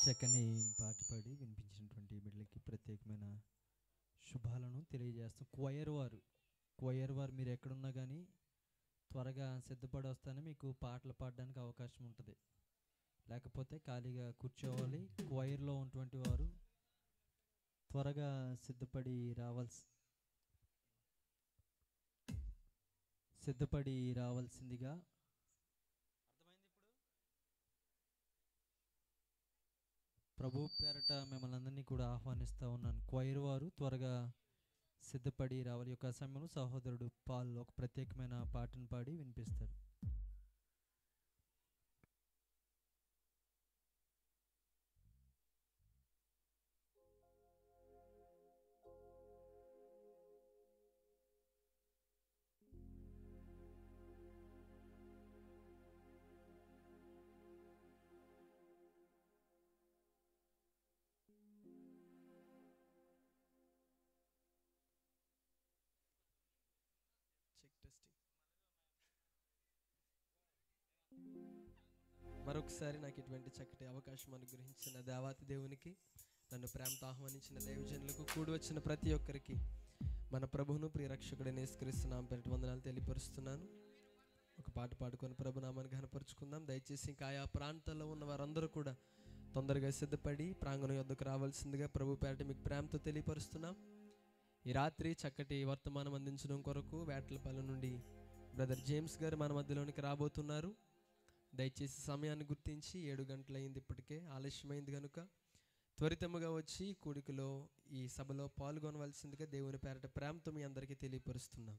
చక్కని పాట పాడి వినిపించినటువంటి బిడ్డలకి ప్రత్యేకమైన శుభాలను తెలియజేస్తాం క్వయర్ వారు క్వయర్ వారు మీరు ఎక్కడున్నా కానీ త్వరగా సిద్ధపడి వస్తానే మీకు పాటలు పాడడానికి అవకాశం ఉంటుంది లేకపోతే ఖాళీగా కూర్చోవాలి క్వైర్లో ఉన్నటువంటి వారు త్వరగా సిద్ధపడి రావాల్సి సిద్ధపడి రావాల్సిందిగా ప్రభు పేరట మిమ్మల్ని అందరినీ కూడా ఆహ్వానిస్తూ ఉన్నాను క్వైర్ వారు త్వరగా సిద్ధపడి రావాలి ఈ యొక్క సమయంలో సహోదరుడు పాల్ ఒక ప్రత్యేకమైన పాటను పాడి వినిపిస్తాడు చెక్ టెస్టింగ్ మరొకసారి నాకు ఇటువంటి చక్కటి అవకాశం అనుగ్రహించిన దేవాతి దేవునికి నన్ను ప్రేమతో ఆహ్వానించిన దైవజనులకు కూడి వచ్చిన ప్రతి ఒక్కరికి మన ప్రభువును ప్రియరక్షకుడైన యేసుక్రీస్తున్నాం పెరటి వందనాలు తెలియపరుస్తున్నాను ఒక పాట పాడుకొని ప్రభు నామాన్ని ఘనపరుచుకుందాం దయచేసి ఇంకా ఆయా ప్రాంతాల్లో ఉన్న వారందరూ కూడా తొందరగా సిద్ధపడి ప్రాంగణం యొద్దకు రావాల్సిందిగా ప్రభు పేరట మీకు ప్రేమతో తెలియపరుస్తున్నాం ఈ రాత్రి చక్కటి వర్తమానం అందించడం కొరకు వేటలపల్లి నుండి బ్రదర్ జేమ్స్ గారు మన మధ్యలోనికి రాబోతున్నారు దయచేసి సమయాన్ని గుర్తించి ఏడు గంటలైంది ఇప్పటికే ఆలస్యమైంది కనుక త్వరితముగా వచ్చి కూడికలో ఈ సభలో పాల్గొనవలసిందిగా దేవుని పేరట ప్రేమతో మీ అందరికీ తెలియపరుస్తున్నాం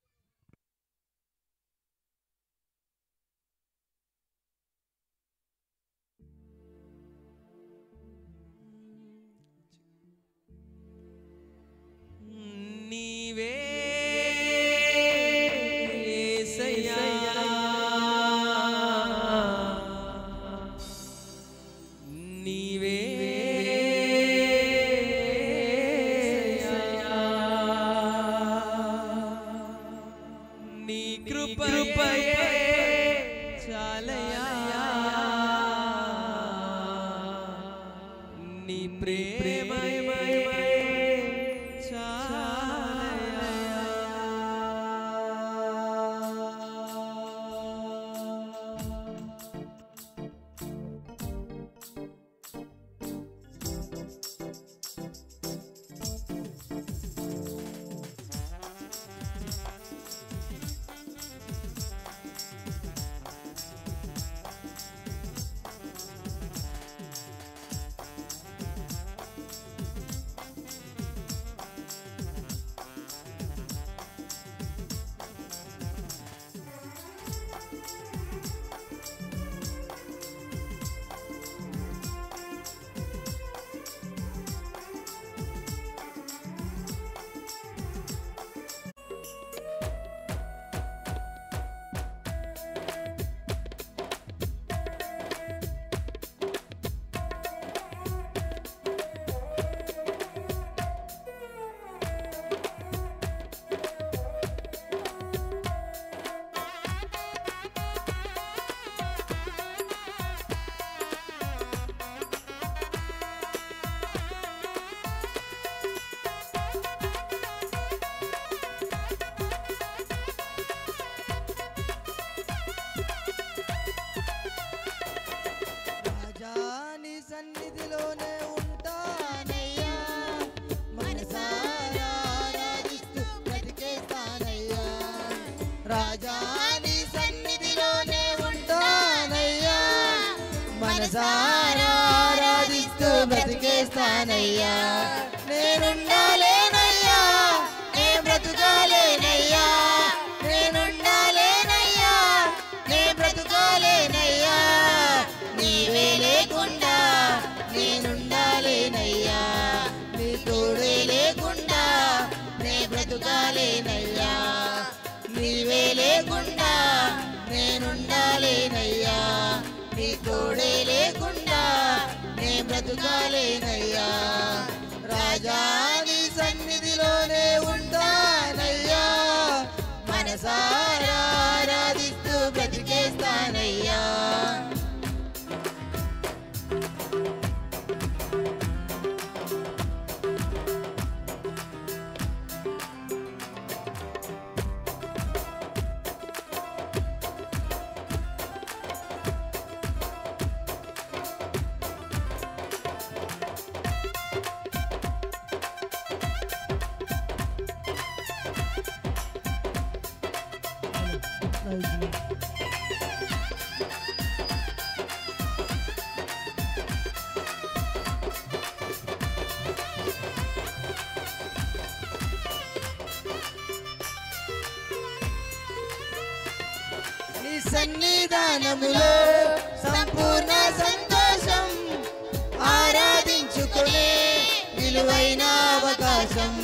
నీవే నీవే నీ కృపయే చాలయా నీ ప్రేమయే రాజాని సన్నిధిలోనే ఉంటానయ్యా మనసారా ఆరాధిస్తూ బ్రతికేస్తానయ్యా రాజాని సన్నిధిలోనే ఉంటానయ్యా మనసారా ఆరాధిస్తూ బ్రతికేస్తానయ్యా నేనుండాలేనయ్యా నే బ్రతుకాలేనయ్యా నేనుండాలేనయ్యా నే బ్రతుకాలేనయ్యా నీవే లేకుండా నేనుండాలేనయ్యా నీ తోడే లేకుండా నే బ్రతుకాలేనయ్యా నీవే లేకుండా నేనుండాలేనయ్యా నీ తోడే లేకుండా నే బ్రతుకాలేనయ్యా రాజా నీ సన్నిధిలోనే ఉంటానయ్యా మనసారా ఆరాధిస్తూ బ్రతికేస్తానయ్యా నీ సన్నిధానములో సంపూర్ణ సంతోషం ఆరాధించుకునే విలువైన అవకాశం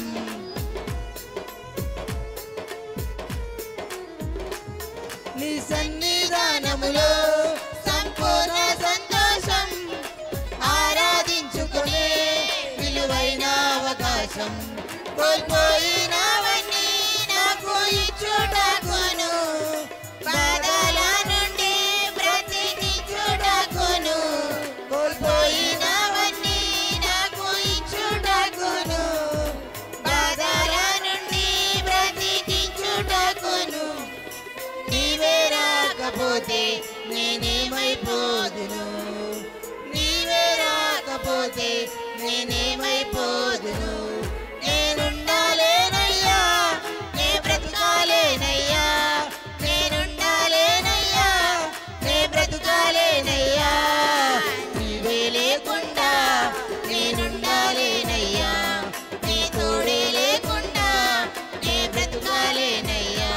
నీ సన్నిధానములో సంపూర్ణ సంతోషం ఆరాధించుకునే విలువైన అవకాశం కోల్పోయినవన్నీ నాకు ఇచ్చుటకును బాధల నుండి బ్రతికించుటకును కోల్పోయినవన్నీ నాకు ఇచ్చుటకును బాధల నుండి బ్రతికించుటకును నీవే రాకపోతే నేనేమైపోదును నీవే రాకపోతే నేనేమైపోదును నేనుండాలేనయ్యా నే బ్రతకాలేనయ్యా నేనుండాలేనయ్యా నే బ్రతకాలేనయ్యా నీవే లేకుండా నేనుండాలేనయ్యా నీ తోడే లేకుండా నే బ్రతకాలేనయ్యా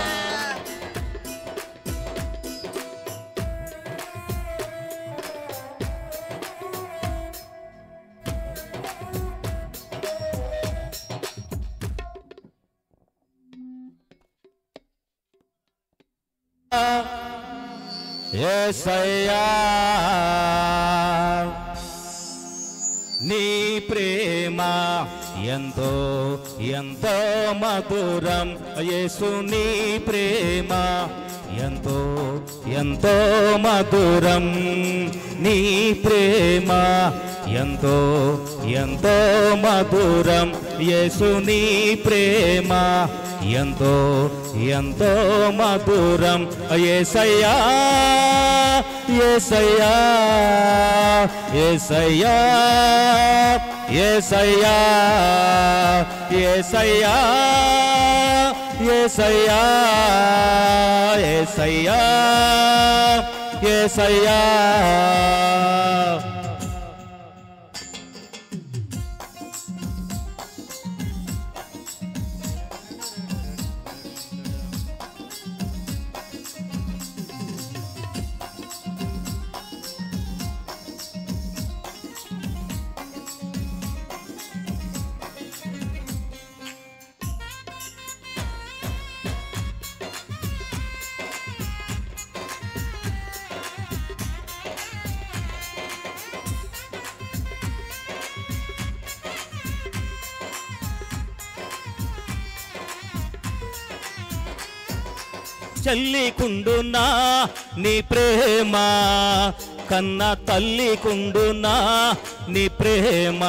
ఏసయ్యా నీ ప్రేమ ఎంతో ఎంతో మధురం యేసు నీ ప్రేమ ఎంతో ఎంతో మధురం నీ ప్రేమ ఎంతో ఎంతో మధురం యేసు నీ ప్రేమ ఎంతో ఎంతో మధురం ఏసయ్యా ఏసయ్యా ఏసయ్యా ఏసయ్యా ఏసయ్యా ఏసయ్యా ఏసయ్యా ఏసయ్యా చెల్లికుండునా నీ ప్రేమ కన్న తల్లికుండునా నీ ప్రేమ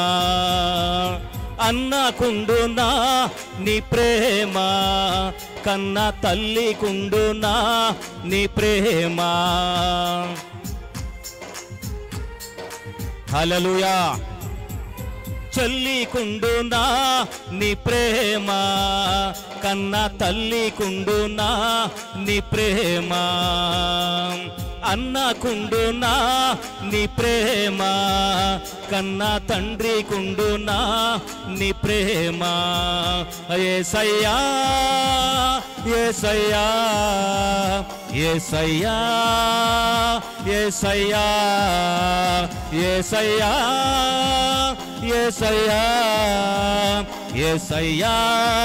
అన్నకుండునా నీ ప్రేమ కన్న తల్లికుండునా నీ ప్రేమ హల్లెలూయా చెల్లికుండునా నీ ప్రేమ కన్న తల్లికుండునా నీ ప్రేమ అన్నకుండునా నీ ప్రేమ కన్న తండ్రి కుండునా నీ ప్రేమ ఏసయ్యా ఏసయ్యా ఏసయ్యా ఏసయ్యా ఏసయ్యా ఏసయ్యా ఏసయ్యా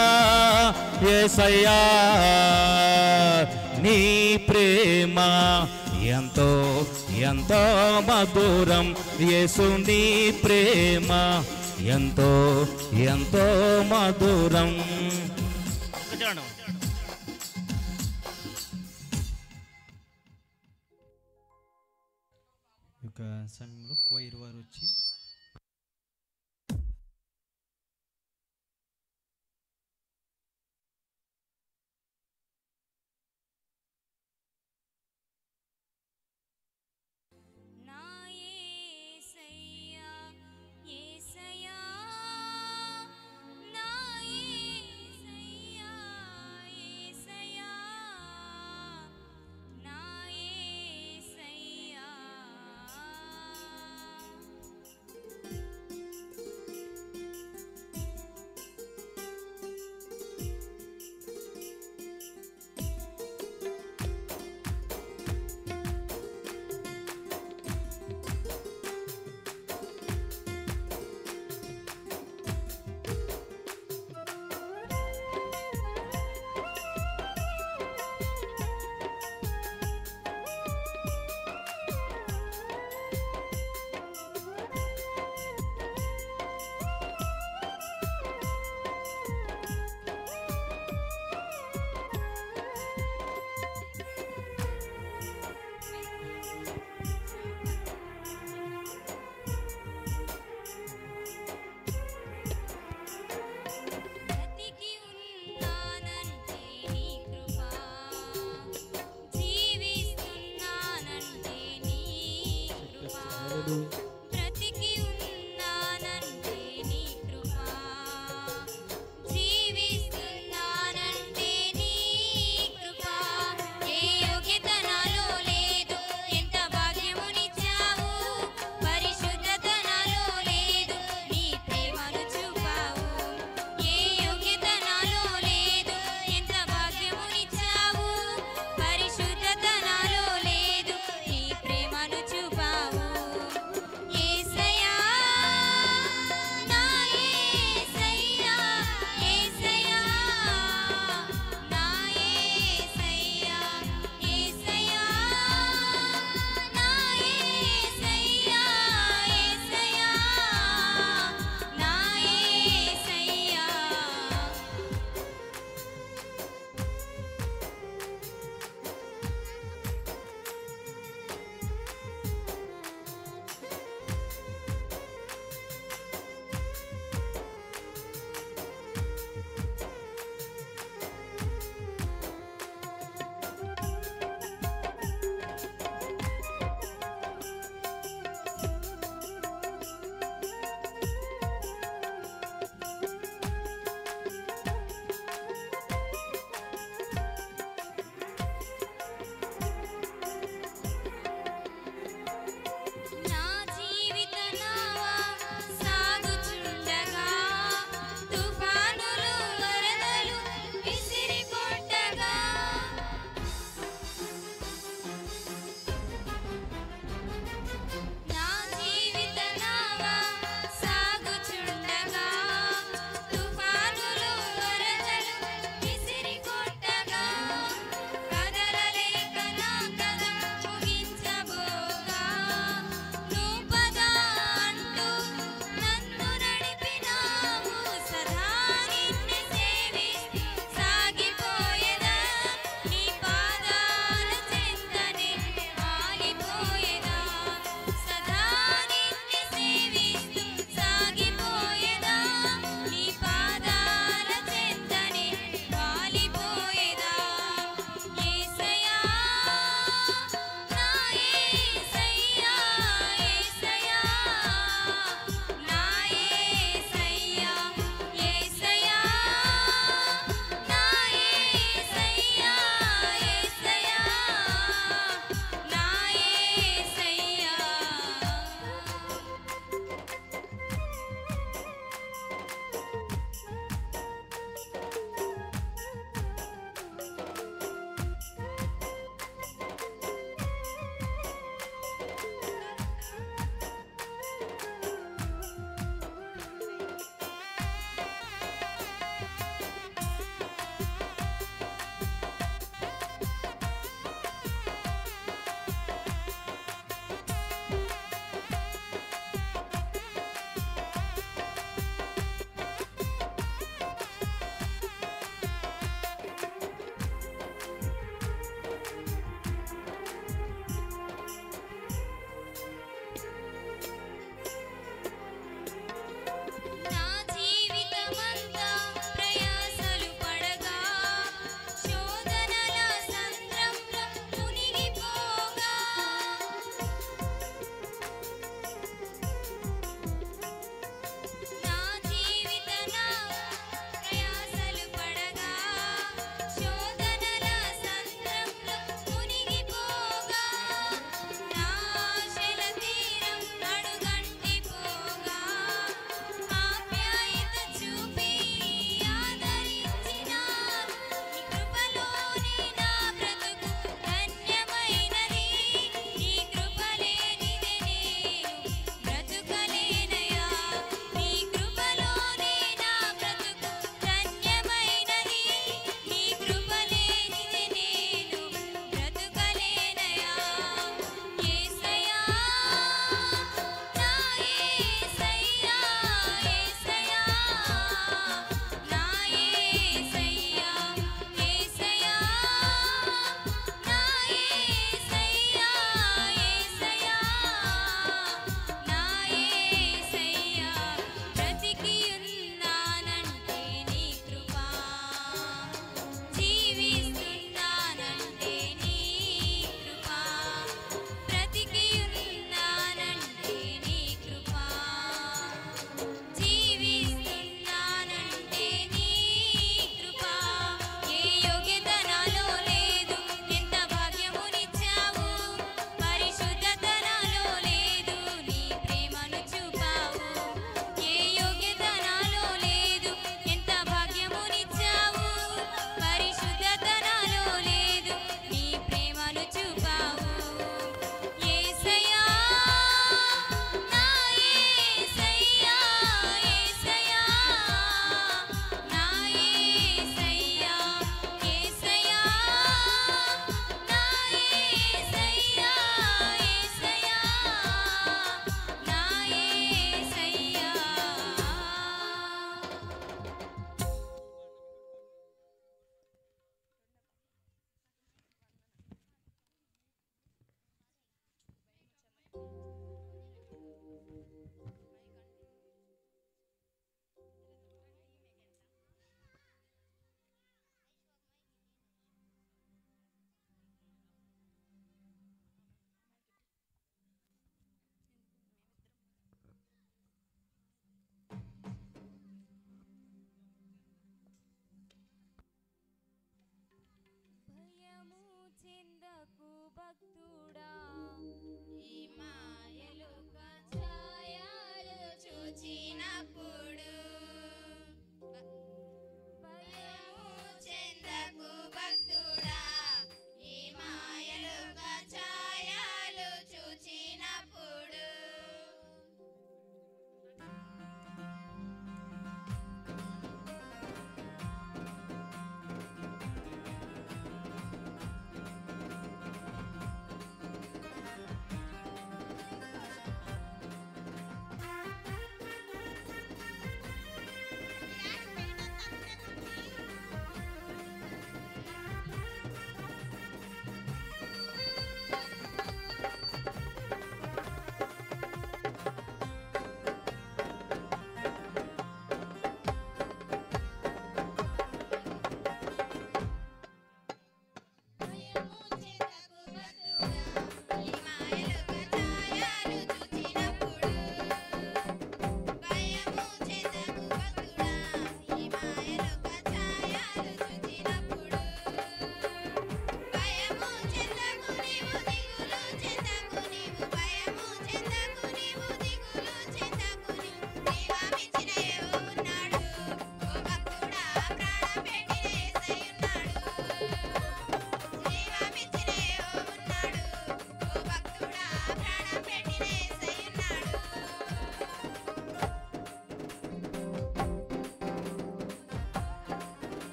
ఏసయ్యా నీ ప్రేమ ఎంతో ఎంతో మధురం యేసు నీ ప్రేమ ఎంతో ఎంతో మధురం ఈ యొక్క సమయంలో కోయిర్ వారు వచ్చి నా యేసయ్యా యేసయ్యా నా యేసయ్యా యేసయ్యా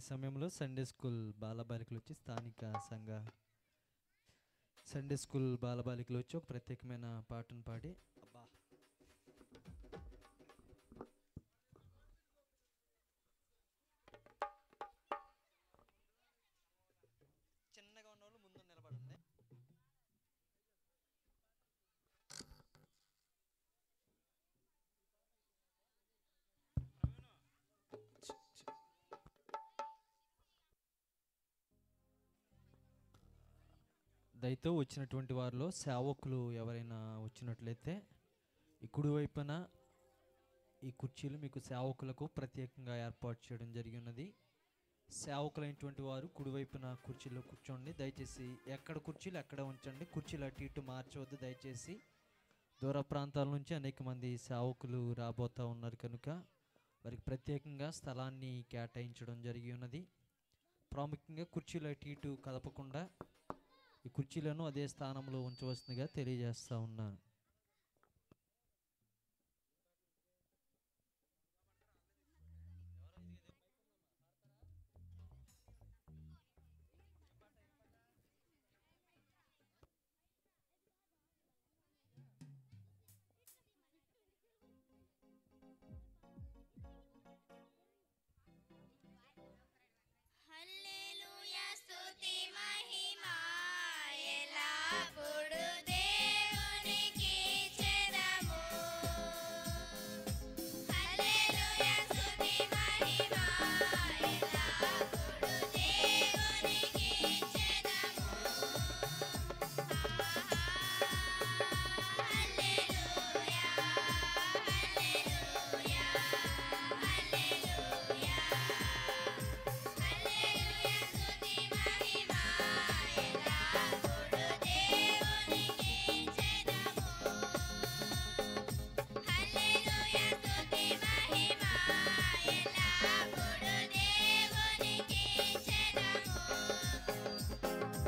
సమయంలో సండే స్కూల్ బాలబాలికలు వచ్చి స్థానిక సంఘ సండే స్కూల్ బాలబాలికలు వచ్చి ఒక ప్రత్యేకమైన పాటను పాడి అబ్బా చిన్నగా ఉన్న వాళ్ళు ముందు నిలబడండి దయతో వచ్చినటువంటి వారిలో సేవకులు ఎవరైనా వచ్చినట్లయితే ఈ కుడి వైపున ఈ కుర్చీలు మీకు సేవకులకు ప్రత్యేకంగా ఏర్పాటు చేయడం జరిగి ఉన్నది సేవకులైనటువంటి వారు కుడివైపున కుర్చీలో కూర్చోండి దయచేసి ఎక్కడ కుర్చీలు ఎక్కడ ఉంచండి కుర్చీలు అటు ఇటు మార్చవద్దు దయచేసి దూర ప్రాంతాల నుంచి అనేక మంది సేవకులు రాబోతూ ఉన్నారు కనుక వారికి ప్రత్యేకంగా స్థలాన్ని కేటాయించడం జరిగి ఉన్నది ప్రాముఖ్యంగా కుర్చీలు అటు ఇటు కదపకుండా ఈ కుర్చీలను అదే స్థానంలో ఉంచవలసిందిగా తెలియజేస్తా ఉన్నాను హల్లెలూయా స్తుతి మహిమా ఎల్లప్పుడూ దేవునికి చెదము హల్లెలూయా స్తుతి మహిమా ఎల్లప్పుడూ దేవునికి చెదము హల్లెలూయా హల్లెలూయా హల్లెలూయా హల్లెలూయా స్తుతి మహిమా ఎల్లప్పుడూ దేవునికి చెదము హల్లెలూయా స్తుతి మహిమా ఎల్లప్పుడూ దేవునికి చెదము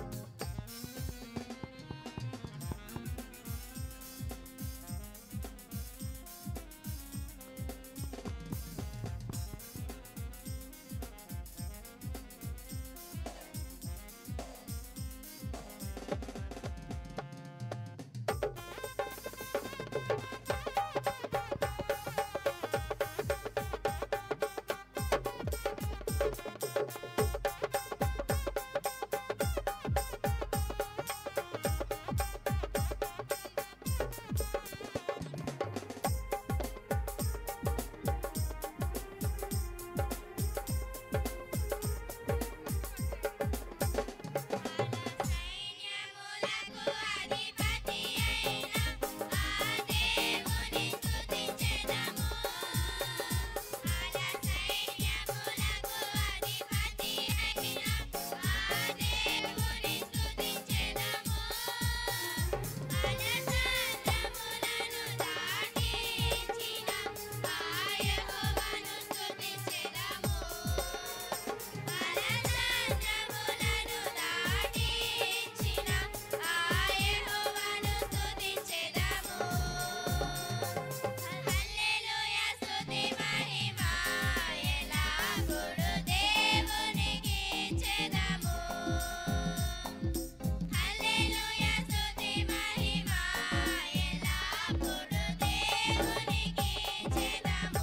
సైన్యములకు అధిపతి అయిన ఆ దేవుని స్తుతించెదము ఆల సైన్యములకు అధిపతి అయిన ఆ దేవుని స్తుతించెదము ఆల సంద్రములను దాటించిన ఆ యెహోవాను స్తుతించెదము పరదండములను దాటించిన ఆ యెహోవాను స్తుతించెదము హల్లెలూయా స్తుతి మహిమా ఎల్లప్పుడూ దేవునికి చెదము హల్లెలూయా స్తుతి మహిమా ఎల్లప్పుడూ దేవునికి చెదము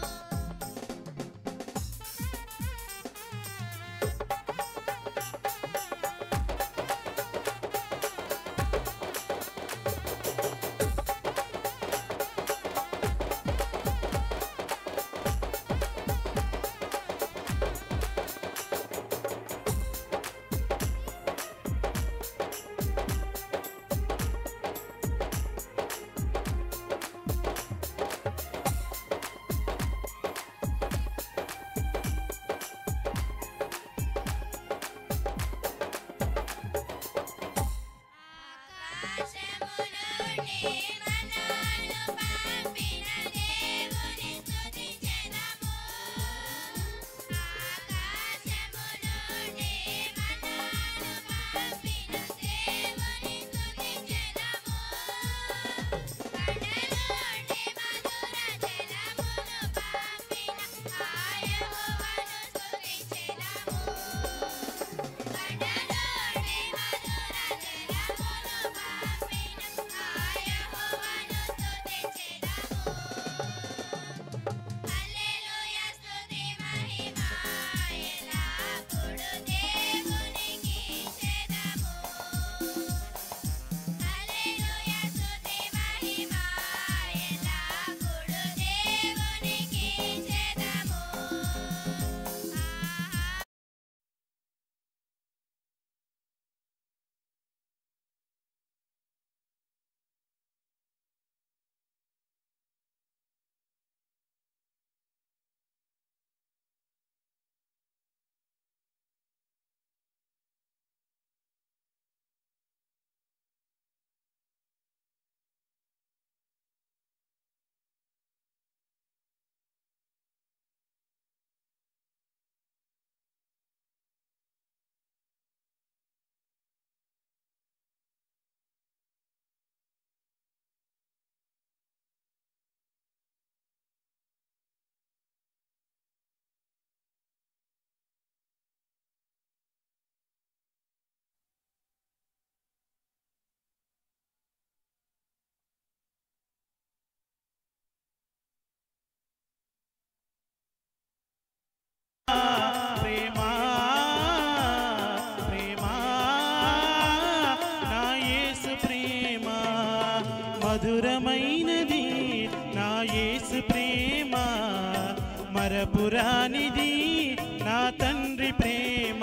ఆకాశమునుండి మనను పంపిన దేవుని స్తుతించెదము ఆకాశమునుండి మనను పంపిన దేవుని స్తుతించెదము కడలుండి మధుర జలమును పంపిన ఆ యెహోవాను స్తుతించెదము మధురమైనది నా యేసు ప్రేమ మరపురానిది నా తండ్రి ప్రేమ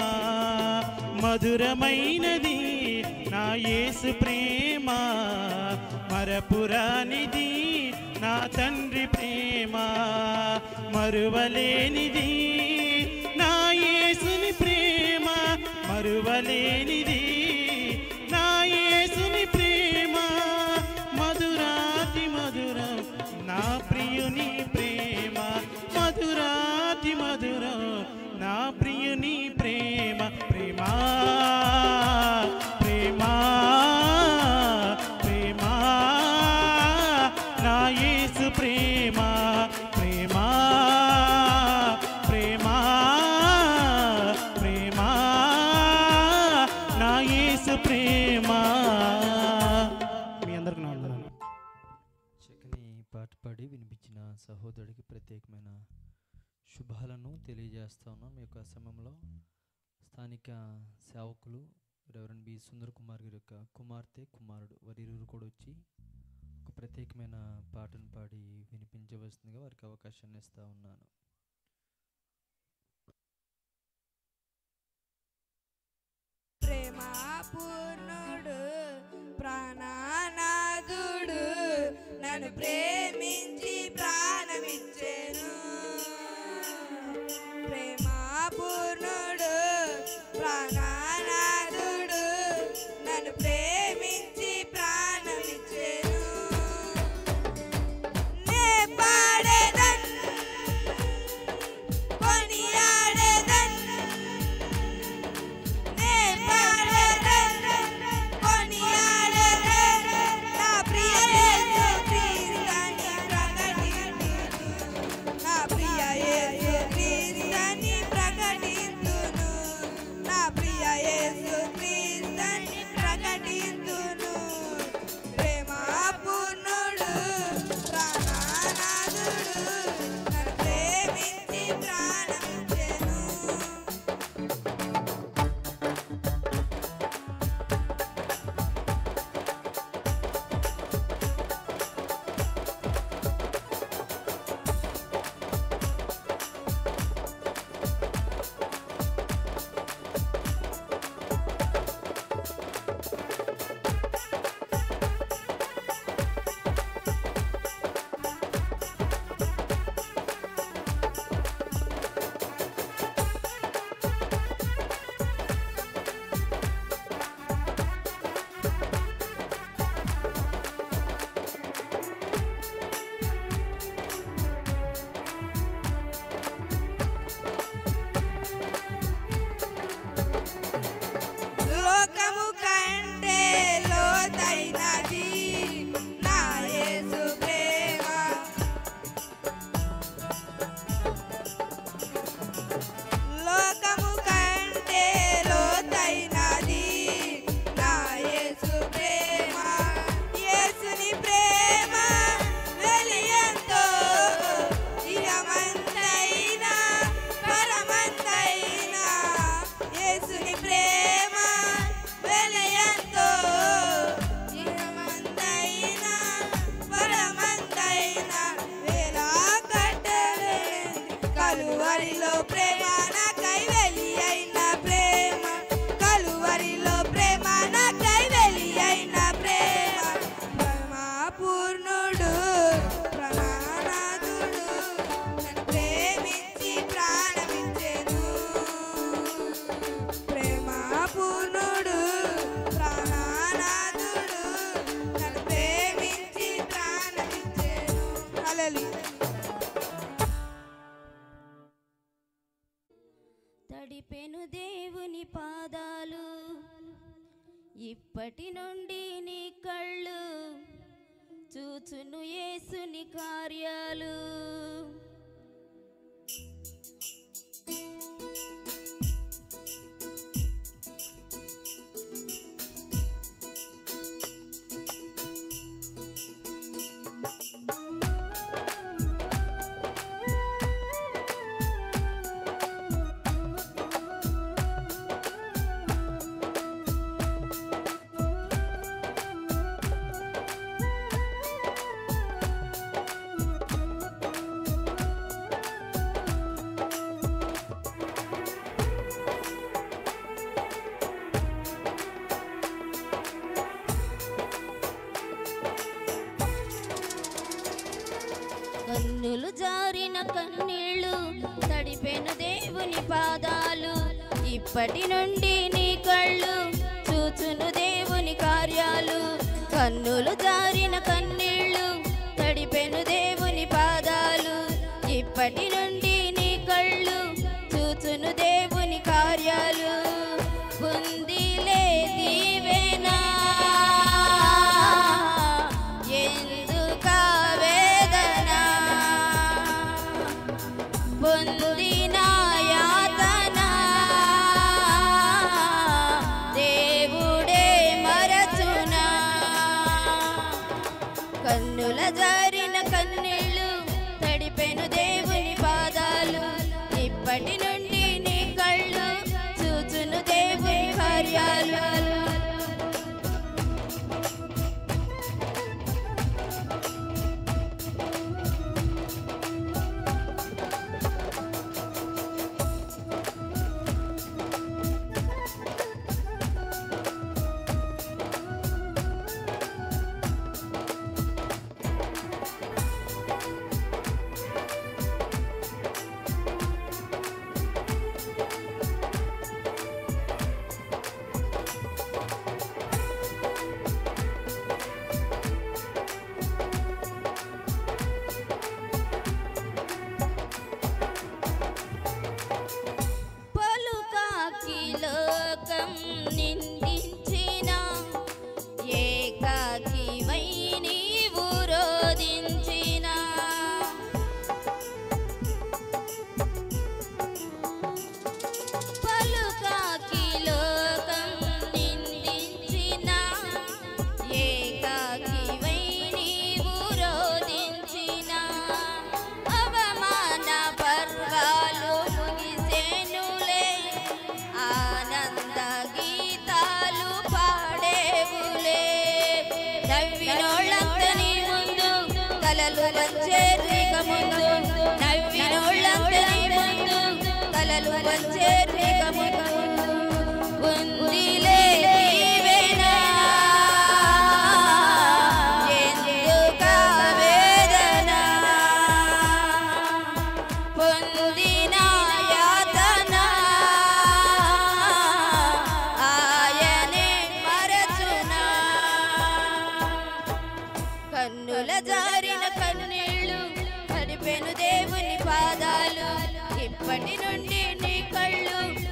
మధురమైనది నా యేసు ప్రేమ మరపురానిది నా తండ్రి ప్రేమ మరువలేనిది నా యేసుని ప్రేమ మరువలేనిది నా యేసుని ప్రేమ మధురాతి మధురం నా ప్రియుని ప్రేమ మధురాతి మధురం నా ప్రియుని ప్రేమ ప్రేమ ప్రేమ ప్రేమ నా యేసు ప్రేమ ప్రేమ ప్రేమ ప్రేమ నా యేసు ప్రేమ మీ అందరికి నా వందనాలు చక్కని పాట పాడి వినిపించిన సహోదరుడికి ప్రత్యేకమైన శుభాలను తెలియజేస్తా ఉన్నాం ఈ యొక్క సమయంలో స్థానిక సేవకులు రెవరెండ్ బి సుందర్ కుమార్ గారి యొక్క కుమార్తె కుమారుడు వారి ఇరువురు కూడా వచ్చి ఒక ప్రత్యేకమైన పాటను పాడి వినిపించవలసిందిగా వారికి అవకాశాన్ని ఇస్తా ఉన్నాను ప్రేమ పూర్ణుడు ప్రాణనాథుడు నన్ను ప్రేమించి ప్రాణమిచ్చెను ప్రేమ పూర్ణుడు ప్రాణనాథుడు నన్ను ప్రేమించి ప్రాణమిచ్చెను నే పాడేదన్ కొనియాడేదన్ నే పాడేదన్ కొనియాడేదన్ నా ప్రియ యేసు క్రీస్తుని ప్రకటింతును నా ప్రియ యేసు క్రీస్తుని ప్రకటింతును నా ప్రియ యేసు క్రీస్తుని ప్రకటింతును ప్రేమ పూర్ణుడు ప్రాణనాథుడు నన్ను ప్రేమించి ప్రాణమిచ్చెను లోకము కంటే లోతైనది నా యేసు ప్రేమ లోకము కంటే లోతైనది నా యేసు ప్రేమ యేసుని ప్రేమ వెలియంతో ఇరమంతైనా పరమంతైనా యేసుని ప్రేమ వెలియంతో ఇరమంతైనా పరమంతైనా వేలా కట్టలేని కలువరిలో ప్రేమ నాకై వెలి అయిన ప్రేమ కలువరిలో ప్రేమ నాకై వెలి అయిన ప్రేమ ప్రేమ పూర్ణుడు ప్రాణనాథుడు నన్ను ప్రేమించి ప్రాణమిచ్చెను ప్రేమ పూర్ణుడు ప్రాణనాథుడు నన్ను ప్రేమించి ప్రాణమిచ్చెను హల్లెలూయా తడిపెను దేవుని పాదాలు ఇప్పటి నుండి నీ కళ్ళు చూచును యేసుని కార్యాలు ప్రేమ ఇప్పటి నుండి నీ కళ్ళు చూచును దేవుని కార్యాలు కన్నులు జారిన కన్నీళ్ళు తడిపెను దేవుని పాదాలు ఇప్పటి నుండి నీ కళ్ళు చూచును దేవుని కార్యాలు ఉందిలే దీవెనా ఎందుకా వేదన పొందిన యాతన దేవుడే మరచునా కన్నుల జారిన కన్నీళ్ళు తడిపెను దేవుని పాదాలు ఇప్పటి నుండి నీ కళ్ళు చూచును దేవుని కార్యాలు పలుకాకి లోకం నిందించిన ఏకాకి వై నీవు రోదించిన పలుకాకి లోకం నిందించిన ఏకాకి వై నీవు రోదించిన అవమాన పర్వాలు ముగిసేనులే ఆనంద గీతాలు పాడేవులే నవ్వినోళ్ళంత నీ ముందు కలలు వచ్చేరిక ముందు నవ్వినోళ్ళంత నీ ముందు కలలు వచ్చేరిక ముందు ఉందిలే దీవెనా ఎందుకా వేదన పొందిన యాతన ఆయనే మరచునా కన్నుల జారిన కన్నీళ్ళు కడిపెను దేవుని పాదాలు ఇప్పటి నుండి నీ కళ్ళు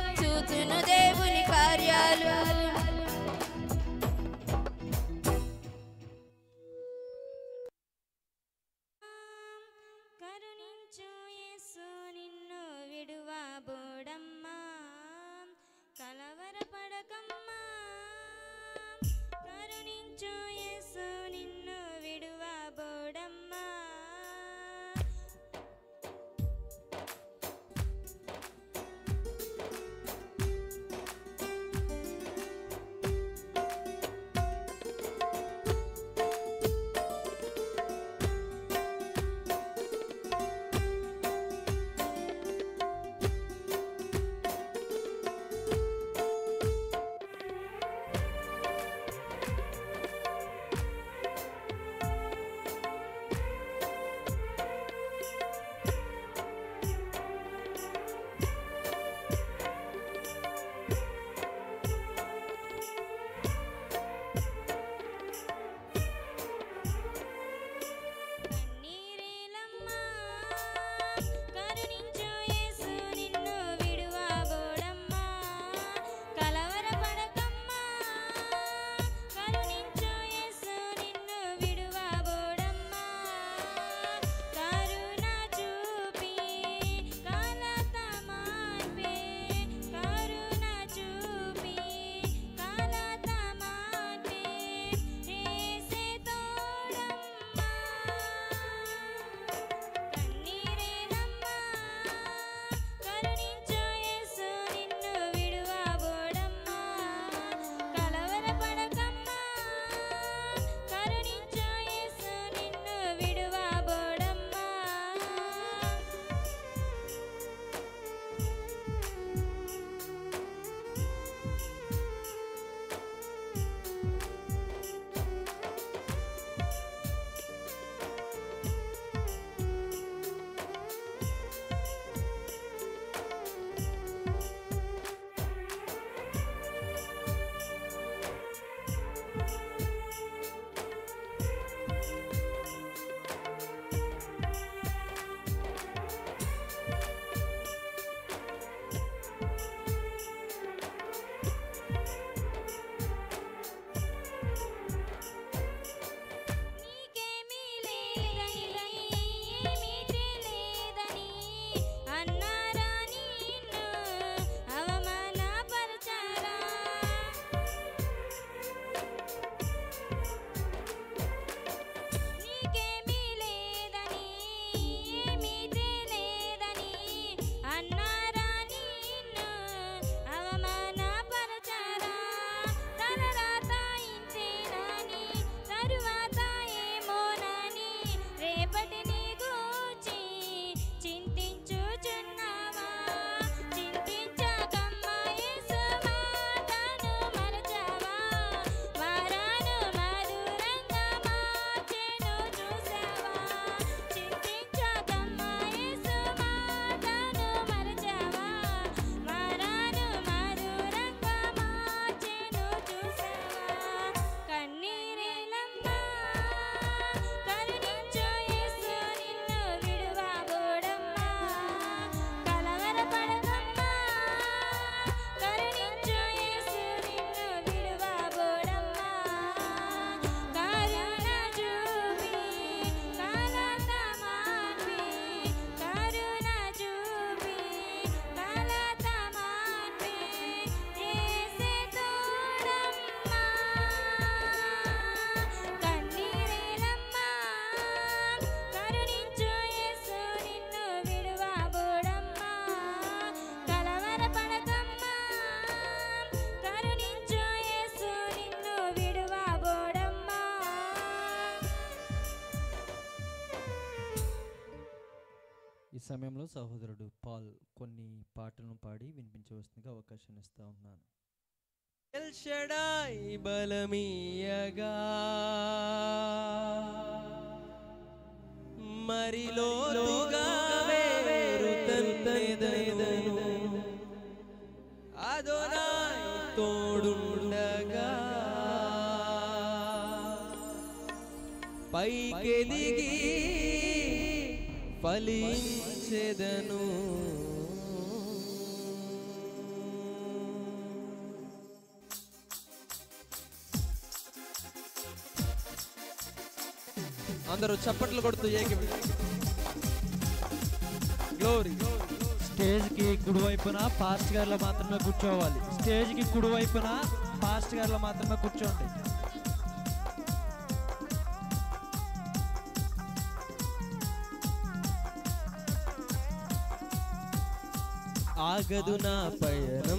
సమయంలో సహోదరుడు పాల్ కొన్ని పాటలను పాడి వినిపించవలసిందిగా అవకాశం ఇస్తా ఉన్నాను ఎల్షడాయ్ బలమీయగా మరిలోతుగా వేరుతన్నెదను అదోనాయ్ తోడుండగా పైకెదిగి ఫలించెదను అందరూ చప్పట్లు కొడుతూ ఏకి గ్లోరీ స్టేజ్కి కుడివైపున పాస్ట్ గారిలో మాత్రమే కూర్చోవాలి స్టేజ్కి కుడివైపున పాస్ట్ గారిలో మాత్రమే కూర్చోండి ఆగదు నా పయనం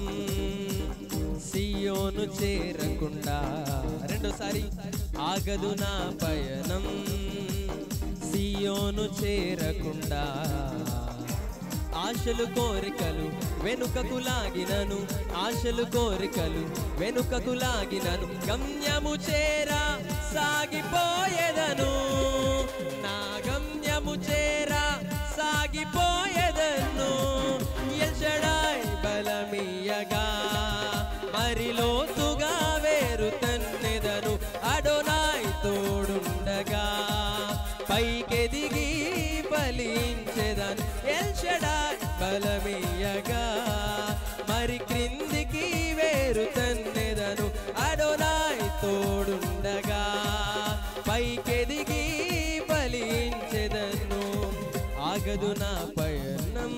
సియోను చేరకుండా రెండోసారి ఆగదు నా పయనం సియోను చేరకుండా ఆశలు కోరికలు వెనుకకు లాగినను ఆశలు కోరికలు వెనుకకు లాగినను గమ్యము చేరా సాగిపోయేదను నా గమ్యము చేరా సాగిపోయేదను ఎల్షడాయ్ బలమీయగా మరి లోతుగా వేరు తన్నెదను అడోనాయ్ తోడుండగా పైకెదిగి ఫలించెదను ఎల్షడాయ్ బలమీయగా మరి క్రిందికి వేరు తన్నెదను అడోనాయ్ తోడుండగా పైకెదిగి ఫలించెదను ఆగదు నా పయనం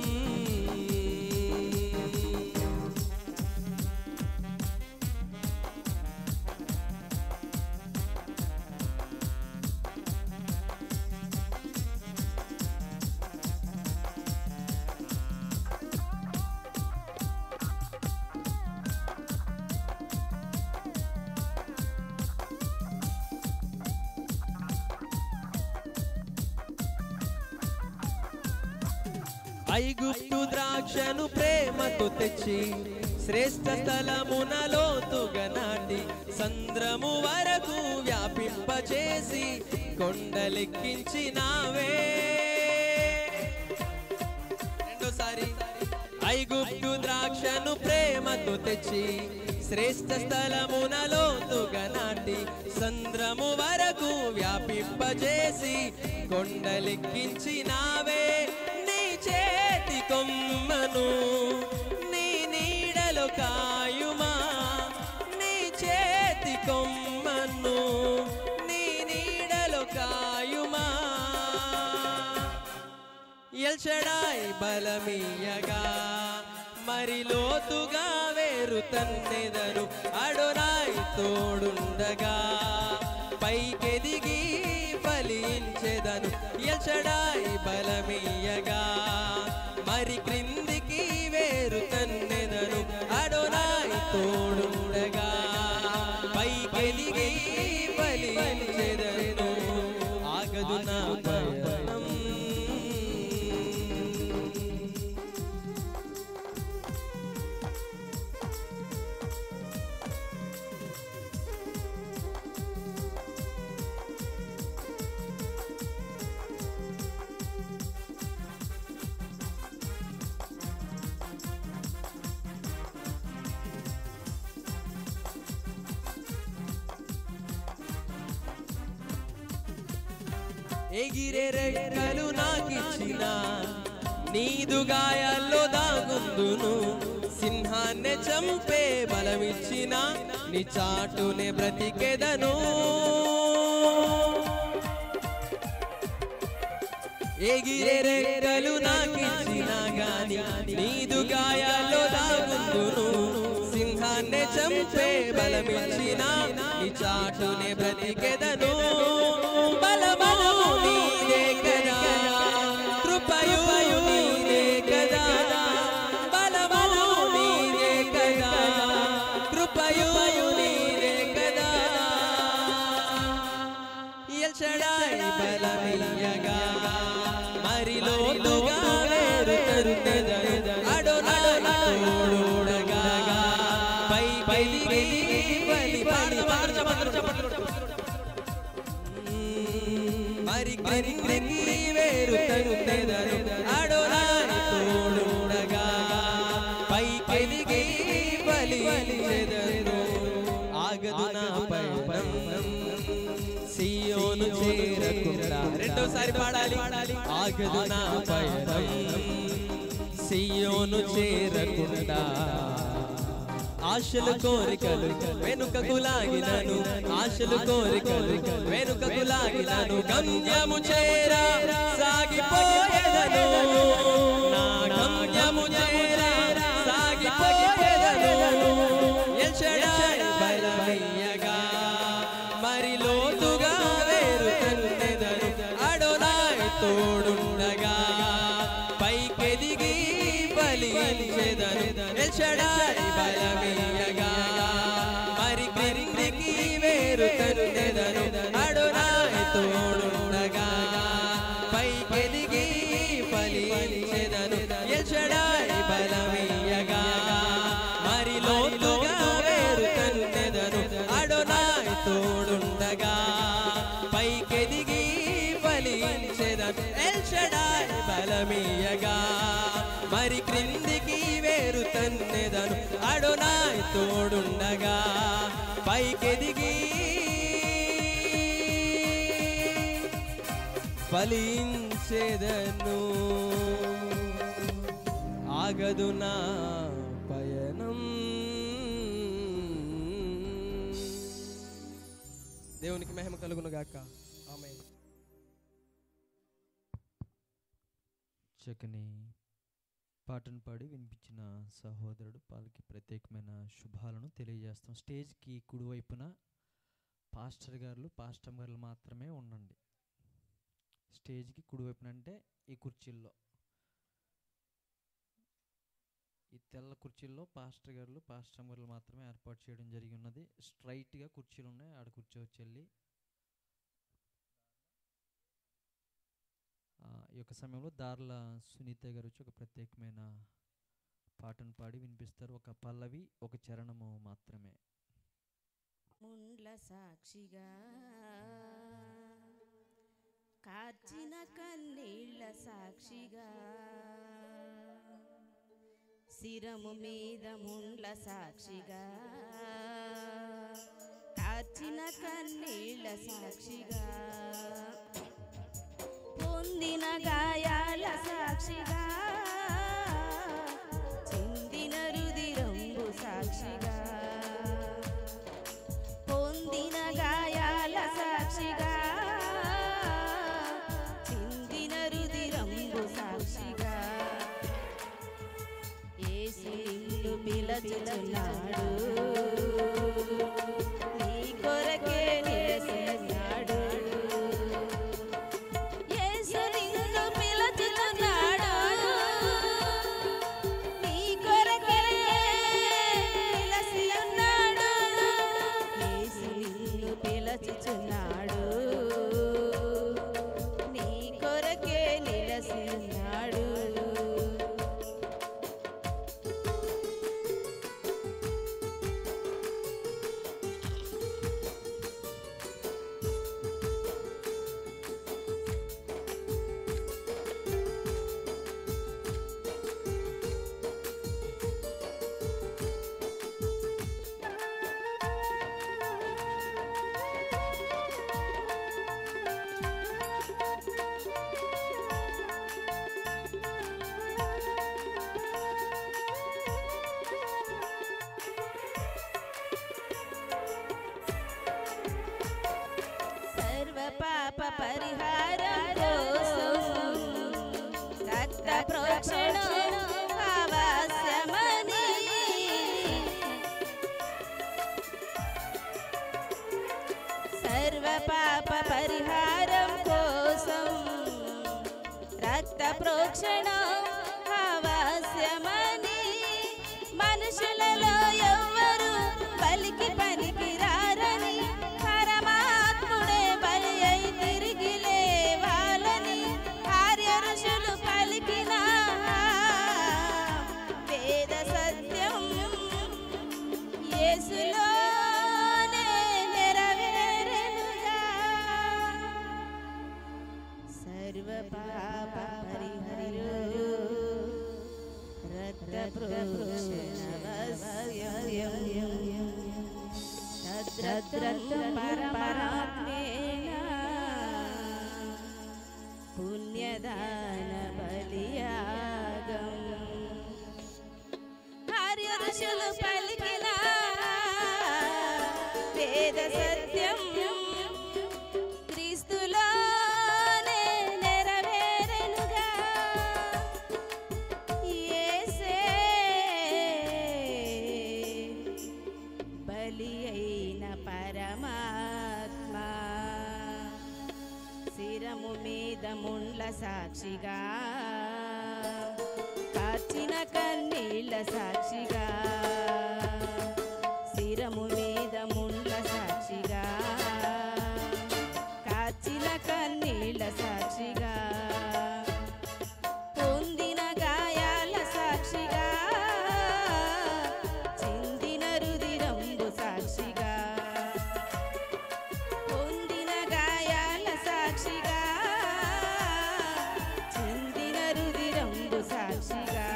ఐగుప్తు ద్రాక్షను ప్రేమతో తెచ్చి శ్రేష్ఠ స్థలమున లోతుగా నాటి సంద్రము వరకు వ్యాపింపచేసి కొండలెక్కించినావే రెండోసారి ఐగుప్తు ద్రాక్షను ప్రేమతో తెచ్చి శ్రేష్ఠ స్థలమున లోతుగా నాటి సంద్రము వరకు వ్యాపింపజేసి కొండలెక్కించినావే నీ చేతి కొమ్మను నీ నీడలో కాయుమా నీ చేతి కొమ్మను నీ నీడలో కాయుమా ఎల్షడాయ్ బలమీయగా మరి లోతుగా వేరు తన్నెదను అడొరాయ్ తోడుండగా పైకెదిగి ఫలించెదను ఎల్షడాయ్ బలమీయగా మరి క్రిందికి వేరు తన్నెదను అడొరాయ్ తోడుండగా పైకెదిగి ఫలించెదను ఆగదు నా పయనం ఎగిరే రెక్కలు నాకిచ్చిన నీదు గాయాల్లో దాగుందును సింహాన్ని చంపే బలమిచ్చిన నీ చాటునే బ్రతికెదను ఎగిరే రెక్కలు నాకిచ్చిన గాని నీదు గాయాల్లో దాగుందును సింహాన్ని చంపే బలమిచ్చిన నీ చాటునే బ్రతికెదను బలము నీదే కదా కృపయు నీదే కదా బలము నీదే కదా కృపయు నీదే కదా ఎల్చడాయి బలమయ్యగా మరి లోతుగా మరి క్రిందికి వేరు తనుతెదరు అడోలాని తోడుండగా పైకెదిగి బలిచెదరు ఆగదు నా పయనం సియోను చేరకుండా రెండోసారి పాడాలి ఆగదు నా పయనం సియోను చేరకుండా ఆశలు కోరికలు వెనుకకు లాగినను ఆశలు కోరికలు వెనుకకు లాగినను గమ్యము చేరా సాగిపోయేదను నా గమ్యము చేరా సాగిపోయేదను ఎల్షడాయ్ బలమయ్యగా మరి లోతుగా వేరు తన్నెదను అడోనాయ్ తోడుండగా పైకెదిగి బలించెదను ఎల్షడాయ్ బలమయ్యగా మరి క్రిందికి వేరు తన్నెదను అడోనాయ్ తోడుండగా పైకెదిగి ఫలించెదను ఎల్షడాయ్ బలమయ్యగా మరి లోతుగా వేరు తన్నెదను అడోనాయ్ తోడుండగా పైకెదిగి ఫలించెదను ఎల్షడాయ్ బలమీయగా మరి క్రిందికి వేరు తన్నెదను అడోనాయ్ తోడుండగా పైకెదిగి ఫలించెదను ఆగదు నా పయనం దేవునికి మహిమ కలుగును గాక ఆమె చక్కని పాటను పాడి వినిపించిన సహోదరుడు వాళ్ళకి ప్రత్యేకమైన శుభాలను తెలియజేస్తాం స్టేజ్కి కుడివైపున పాస్టర్ గారు పాస్టర్ గారు మాత్రమే ఉండండి స్టేజ్కి కుడివైపున అంటే ఈ కుర్చీల్లో ఈ తెల్ల కుర్చీల్లో పాస్టర్ గారు పాస్టర్ గారు మాత్రమే ఏర్పాటు చేయడం జరిగి ఉన్నది స్ట్రైట్గా కుర్చీలు ఉన్నాయి ఆడ కూర్చోవచ్చు వెళ్ళి ఆ, ఈ యొక్క సమయంలో దార్ల సునీత గారు వచ్చి ఒక ప్రత్యేకమైన పాటను పాడి వినిపిస్తారు ఒక పల్లవి ఒక చరణము మాత్రమే ముండ్ల సాక్షిగా కార్చిన కన్నీళ్ళ సాక్షిగా శిరము మీద ముండ్ల సాక్షిగా కార్చిన కన్నీళ్ళ సాక్షిగా పొందిన గాయాల సాక్షిగా చిందిన రుదిరంబు సాక్షిగా పొందిన గాయాల సాక్షిగా చిందిన రుదిరంబు సాక్షిగా యేసు నిన్ను పిలచుచున్నాడు నీ కొరకే నిలసినాడు యేసు నిన్ను పిలచుచున్నాడు నీ కొరకే నిలసి ఉన్నాడు యేసు నిన్ను పిలచుచున్నాడు నీ కొరకే నిలసి ఉన్నాడు సర్వ పాప పరిహారం కోసం రక్త ప్రోక్షణం అవశ్యమని సర్వ పాప పరిహారం కోసం రక్త ప్రోక్షణం అవశ్యమని మనుషులలో ఎవ్వరు బలికి పనికి రారని పరమాత్ముడే బలి అయి తిరిగి లేవాలని ఆర్య ఋషులు పలికిన వేద సత్యం యేసులోనే దద్రద్దు పరమాత్మేన పుణ్యదాన బలియాగం ఆర్య ఋషులు పలికిన వేద సత్యం క్రీస్తులోనే నెరవేరెనుగా యేసే బలి అయిన పరమాత్మ శిరము మీద ముండ్ల సాక్షిగా కార్చిన కన్నీళ్ళ సాక్షిగా శిరము మీద ముండ్ల సాక్షిగా కార్చిన కన్నీళ్ళ సాక్షిగా పొందిన గాయాల సాక్షిగా చిందిన రుదిరంబు సాక్షిగా పొందిన గాయాల సాక్షిగా చిందిన రుదిరంబు సాక్షిగా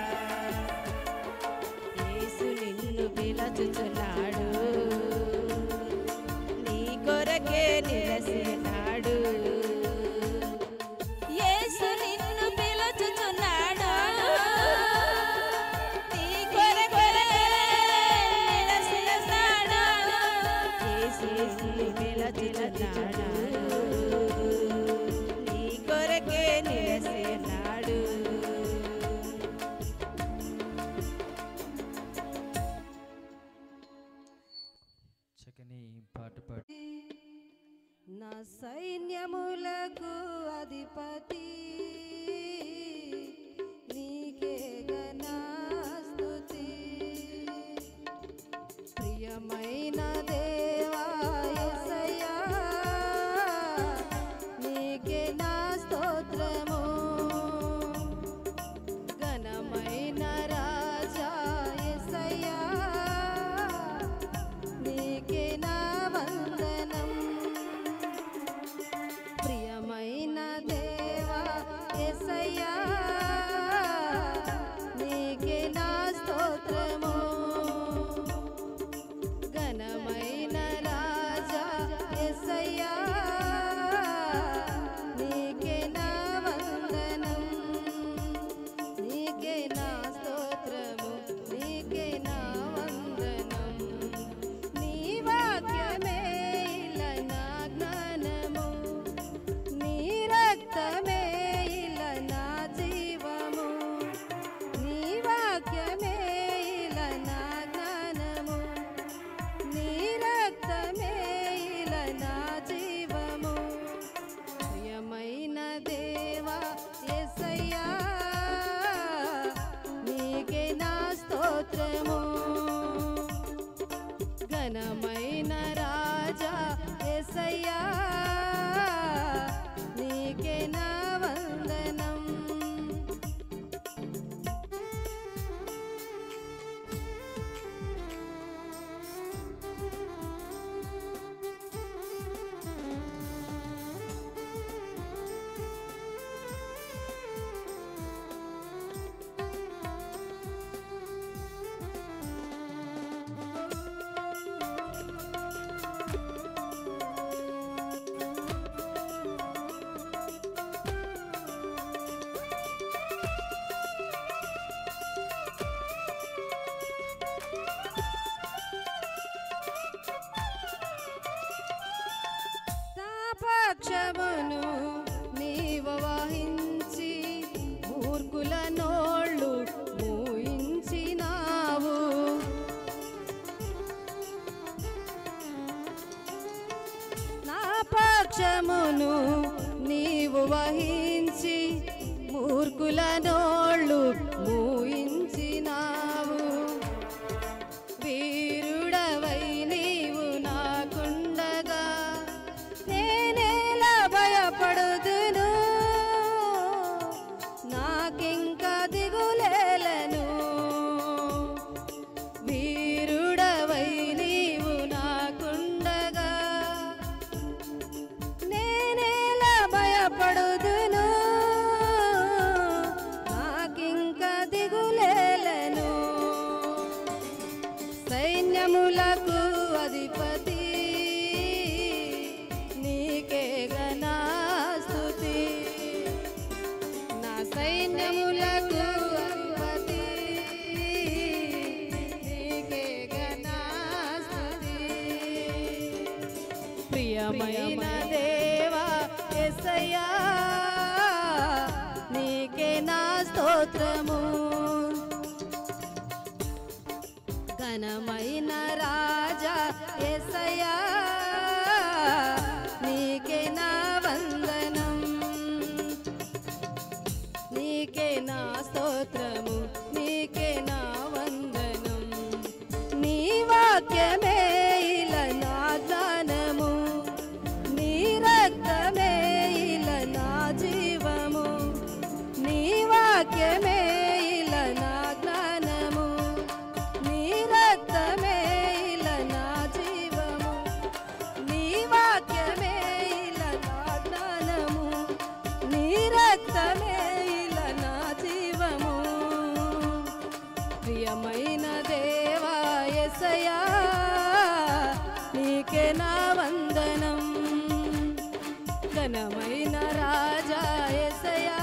యేసు నిన్ను పిలచుచున్నాడు నీ కొరకే నిలసినాడు యేసు నిన్ను పిలుచుచున్నాడు నీ కొరకే నిలసినాడు యేసు నిన్ను పిలుచుచున్నాడు నీ కొరకే నిలసినాడు చక్కని పాట పాడి నా సైన్యములకు అధిపతి నీకే స్తుతి ప్రియమైన దేవా యేసయ్యా నీకే నా స్తోత్రము ఘనమైన రాజా యేసయ్యా నీకే నా వందనం ప్రియమైన దేవా యేసయ్యా నీకే నా స్తోత్రము ఘనమైన రాజా యేసయ్యా నీకే నా వందనం నీకే నా స్తోత్రము నీకే నా వందనం నీ వాక్యమే ఇల నా జ్ఞానము నీ రక్తమే ఇల నా జీవము నీ వాక్యమే ఇల నా జ్ఞానము నీ రక్తమే ఇల నా జీవము ప్రియమైన దేవా యేసయ్యా నీకే నా స్తోత్రము ఘనమైన రాజా యేసయ్యా నీకే నా వందనం పక్షమును నీవు వహించి మూర్ఖుల నోళ్ళు మూయించినావు నా పక్షమును నీవు వహించి మూర్ఖుల నోళ్ళు మూయించినావు వీరుడవై నీవు నాకుండగా నేనేలా భయపడుదును నాకింకా దిగులేలను వీరుడవై నీవు నాకుండగా నేనేలా భయపడుదును నాకింకా దిగులే ప్రియమైన దేవా ఎసయ్యా నీకే నా స్తోత్రము ఘనమైన రాజా ఎసయ్యా నీకే నా వందనం నీకే నా స్తోత్రము నీకే నా వందనం నీ వాక్యమే ఇల నా జ్ఞానము నీ రక్తమే ఇల నా జీవము నీ వాక్యమే ఇల నా జ్ఞానము నీ రక్తమే ఇల నా జీవము నీ వాక్యమే ఇల నా జ్ఞానము నీ రక్తమే ఇల నా జీవము ప్రియమైన దేవా ఎసయా నీకే నా వందనం ఘనమైన రాజా ఎసయా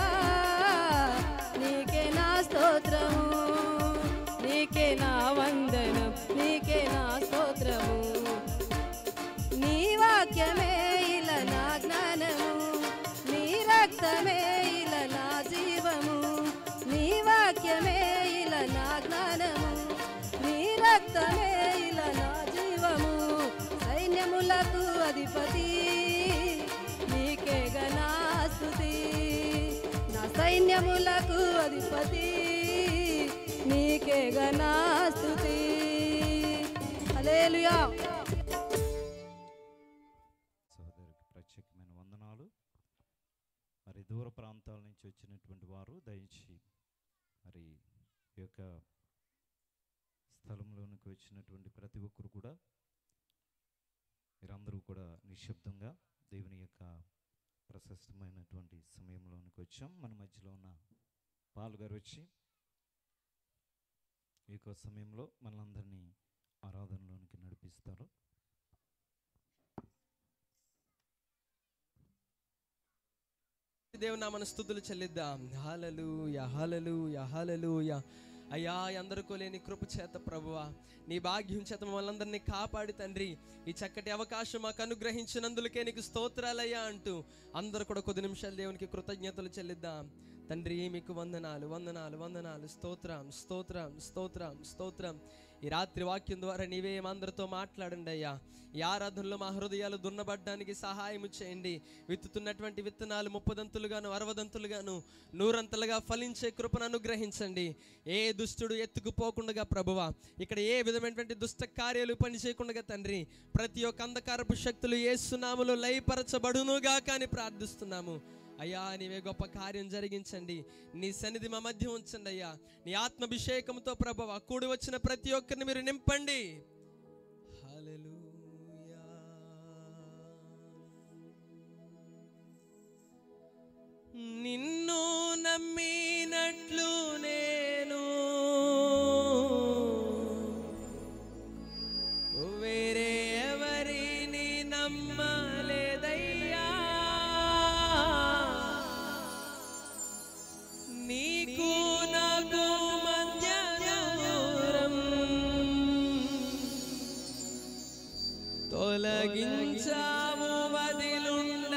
నీకే నా స్తోత్రము నీకే నా వందనం నీకే నా స్తోత్రము నీ వాక్యమే ఇల నా జ్ఞానము నీ రక్తమే ఇల నా జీవము నీ వాక్యమే ఇల నా జ్ఞానము నీ రక్తమే ఇల నా జీవము సైన్యములకు అధిపతి నీకే గణాస్తుతి నా సైన్యములకు అధిపతి నీకే గణాస్తుతి హల్లెలూయా సహోదరికి ప్రత్యేకమైన వందనాలు మరి దూర ప్రాంతాల నుంచి వచ్చినటువంటి వారు దయచి మరి ఈ యొక్క స్థలంలోనికి వచ్చినటువంటి ప్రతి ఒక్కరు కూడా మీరందరూ కూడా నిశ్శబ్దంగా దేవుని యొక్క ప్రశస్తమైనటువంటి సమయంలోనికి వచ్చాం మన మధ్యలో ఉన్న పాల్ గారు వచ్చి ఈ యొక్క సమయంలో మనందరినీ ఆరాధనలోనికి నడిపిస్తారు దేవుని నామన స్థుతులు చెల్లిద్దాం హాలలుయ హాలలుయ హాలలుయ అయ్యా అందరికో లేని కృప చేత ప్రభువా నీ భాగ్యం చేత మమ్మల్ని కాపాడి తండ్రి ఈ చక్కటి అవకాశం మాకు అనుగ్రహించినందులకే నీకు స్తోత్రాలయ్యా అంటూ అందరూ కూడా కొద్ది నిమిషాలు దేవునికి కృతజ్ఞతలు చెల్లిద్దాం తండ్రి మీకు వందనాలు వందనాలు వందనాలు స్తోత్రం స్తోత్రం స్తోత్రం స్తోత్రం ఈ రాత్రి వాక్యం ద్వారా నీవే అందరితో మాట్లాడండి అయ్యా ఈ ఆరాధనలో మా హృదయాలు దున్నబడ్డానికి సహాయం చేయండి విత్తుతున్నటువంటి విత్తనాలు ముప్పదంతులుగాను అరవదంతులుగాను నూరంతలుగా ఫలించే కృపను అనుగ్రహించండి ఏ దుష్టుడు ఎత్తుకుపోకుండా ప్రభువ ఇక్కడ ఏ విధమైనటువంటి దుష్ట కార్యాలు పని చేయకుండా తండ్రి ప్రతి ఒక్క అంధకారపు శక్తులు ఏ సునాములు లయపరచబడునుగా కానీ ప్రార్థిస్తున్నాము అయ్యా నీవే గొప్ప కార్యం జరిగించండి నీ సన్నిధి మా మధ్య ఉంచండి అయ్యా నీ ఆత్మాభిషేకంతో ప్రభవ కూడి వచ్చిన ప్రతి ఒక్కరిని మీరు నింపండి హల్లెలూయా. నిన్ను నమ్మినట్లు నేను వేరే ఎవరిని నమ్మలేదయ్యా నీకు నాకు మధ్య దూరం తొలగించావు వదిలుండలేక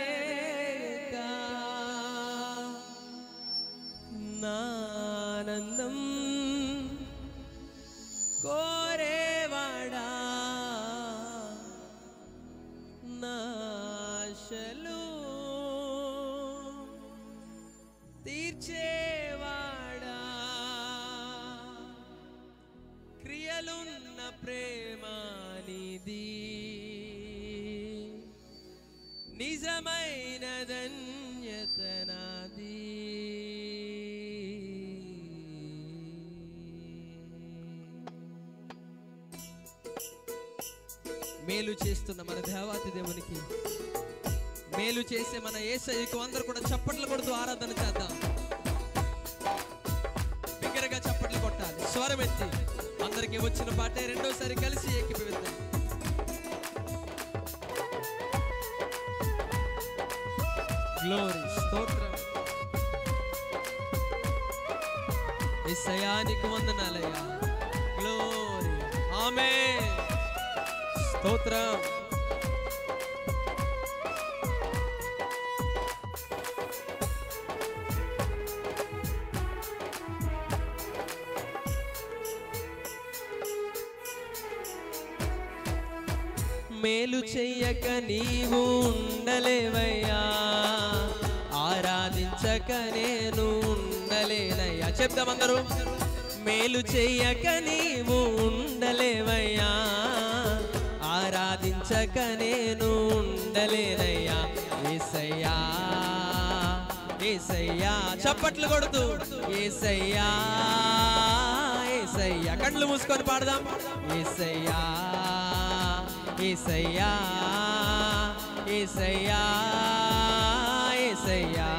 నానందం కోరేవాడా నాశలు తీర్చేవాడా క్రియలున్న ప్రేమానిది నిజమైన ధన్యత నాది మేలు చేస్తున్న మన దేవాతి దేవునికి మేలు చేసే మన ఏసయ్యకు అందరూ కూడా చప్పట్లు కొడుతూ ఆరాధన చేద్దాం బిగ్గరగా చప్పట్లు కొట్టాలి స్వరం ఎత్తి అందరికి వచ్చిన పాటే రెండోసారి కలిసి ఏకీభవిద్దాం గ్లోరీ స్తోత్రం ఇసయానికి వందనాలయ్యా గ్లోరీ ఆమె స్తోత్రం మేలు చెయ్యక నీవు ఉండలేవయ్యా ఆరాధించక నేను ఉండలేనయ్యా చెప్దాం అందరూ మేలు చెయ్యక నీవు ఉండలేవయ్యా ఆరాధించక నేను ఉండలేనయ్యా ఏసయ్యా ఏసయ్యా చప్పట్లు కొడుతూ ఏసయ్యా ఏసయ్యా కళ్ళు మూసుకొని పాడదాం ఏసయ్యా ఏసయ్యా ఏసయ్యా ఏసయ్యా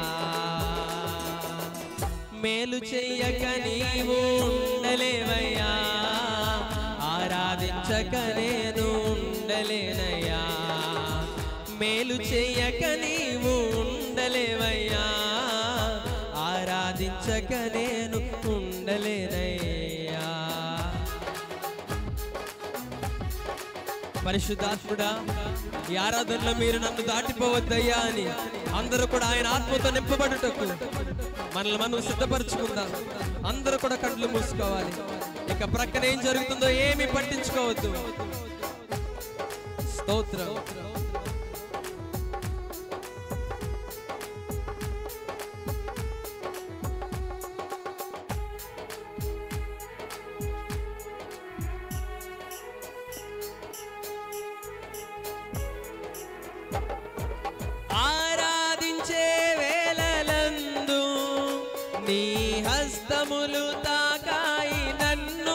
మేలు చెయ్యక నీవు ఉండలేవయ్యా ఆరాధించక నేను ఉండలేనయ్యా మేలు చెయ్యక నీవు ఉండలేవయ్యా ఆరాధించక నేను ఉండలేనయ్యా పరిశుద్ధాత్ముడా ఈ ఆరాధనలో మీరు నన్ను దాటిపోవద్దయ్యా అని అందరూ కూడా ఆయన ఆత్మతో నింపబడుటకు మనల్ని మనం సిద్ధపరచుకుందాం అందరూ కూడా కళ్ళు మూసుకోవాలి ఇక ప్రక్కన ఏం జరుగుతుందో ఏమీ పట్టించుకోవద్దు స్తోత్రం ఆరాధించే వేళలందు నీ హస్తములు తాకాయి నన్ను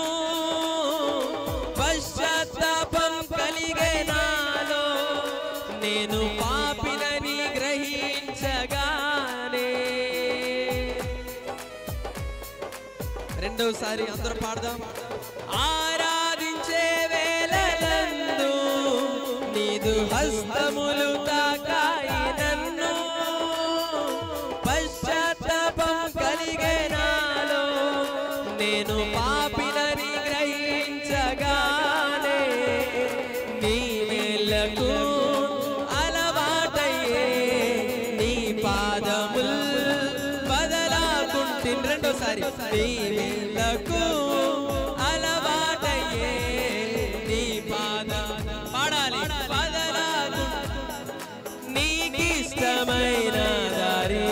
పశ్చాత్తాపం కలిగే నాలో నేను పాపినని గ్రహించగానే రెండోసారి అందరూ పాడదాం ఆరాధించే వేళలందు నీదు హస్తములు తాకాయి నన్ను పశ్చాత్తాపం కలిగే నాలో నేను పాపినని గ్రహించగానే నీ వేళ్ళకు అలవాటయ్యే నీ పాదముల్ బదలాకుంటే రెండోసారి నీ వేళ్ళకు అలవాటయ్యే నీ పాద పాడాలి బదలాకు నీకిష్టమైన దారి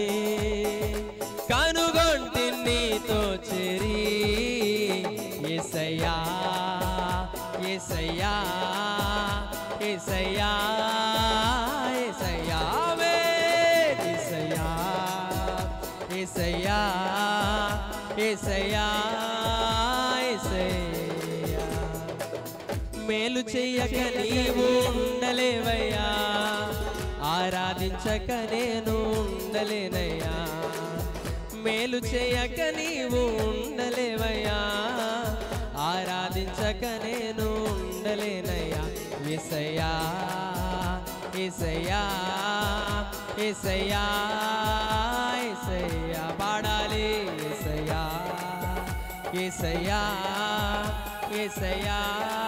కనుగొంటి నీతో చెరి ఎసయ్యా ఎసయ్యా ఎసయ్యా ఎసయ్యావే ఎసయ్యా ఎసయ్యా ఎసయ్యా ఎసయ్యా మేలు చెయ్యక నీవు ఉండలేవయ్యా ఆరాధించక నేను ఉండలేనయ్యా మేలు చేయక నీవు ఉండలేవయ్యా ఆరాధించక నేను ఉండలేనయ్యా ఏసయ్యా ఏసయ్యా ఏసయ్యా ఏసయ్యా పాడాలి ఏసయ్యా ఏసయ్యా ఏసయ్యా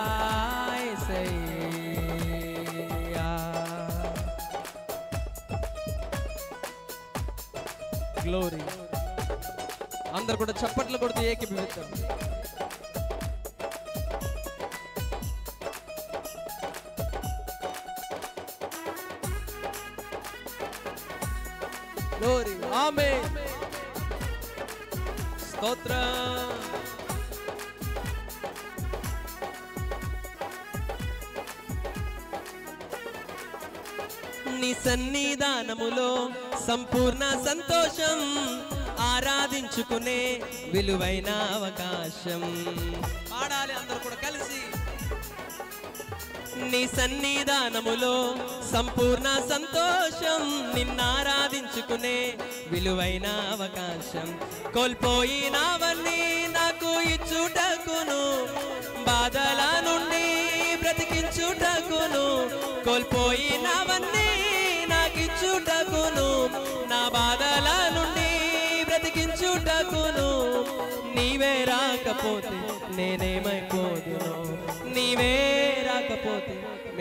ఏసయ్యా గ్లోరీ అందరు కూడా చప్పట్లు కొడుతూ ఏకీభవిద్దాం గ్లోరీ ఆమె స్తోత్రం నీ సన్నిధానములో సంపూర్ణ సంతోషం ఆరాధించుకునే విలువైన అవకాశం పాడాలి అందరూ కూడా కలిసి నీ సన్నిధానములో సంపూర్ణ సంతోషం నిన్నారాధించుకునే విలువైన అవకాశం కోల్పోయినవన్నీ నాకు ఇచ్చుటకును బాధల నుండి బ్రతికించుటకును కోల్పోయినవన్నీ నాకు ఇచ్చుటకును నా బాధల నుండి బ్రతికించుటకును నీవే రాకపోతే నేనేమైపోదును నీవే రాకపోతే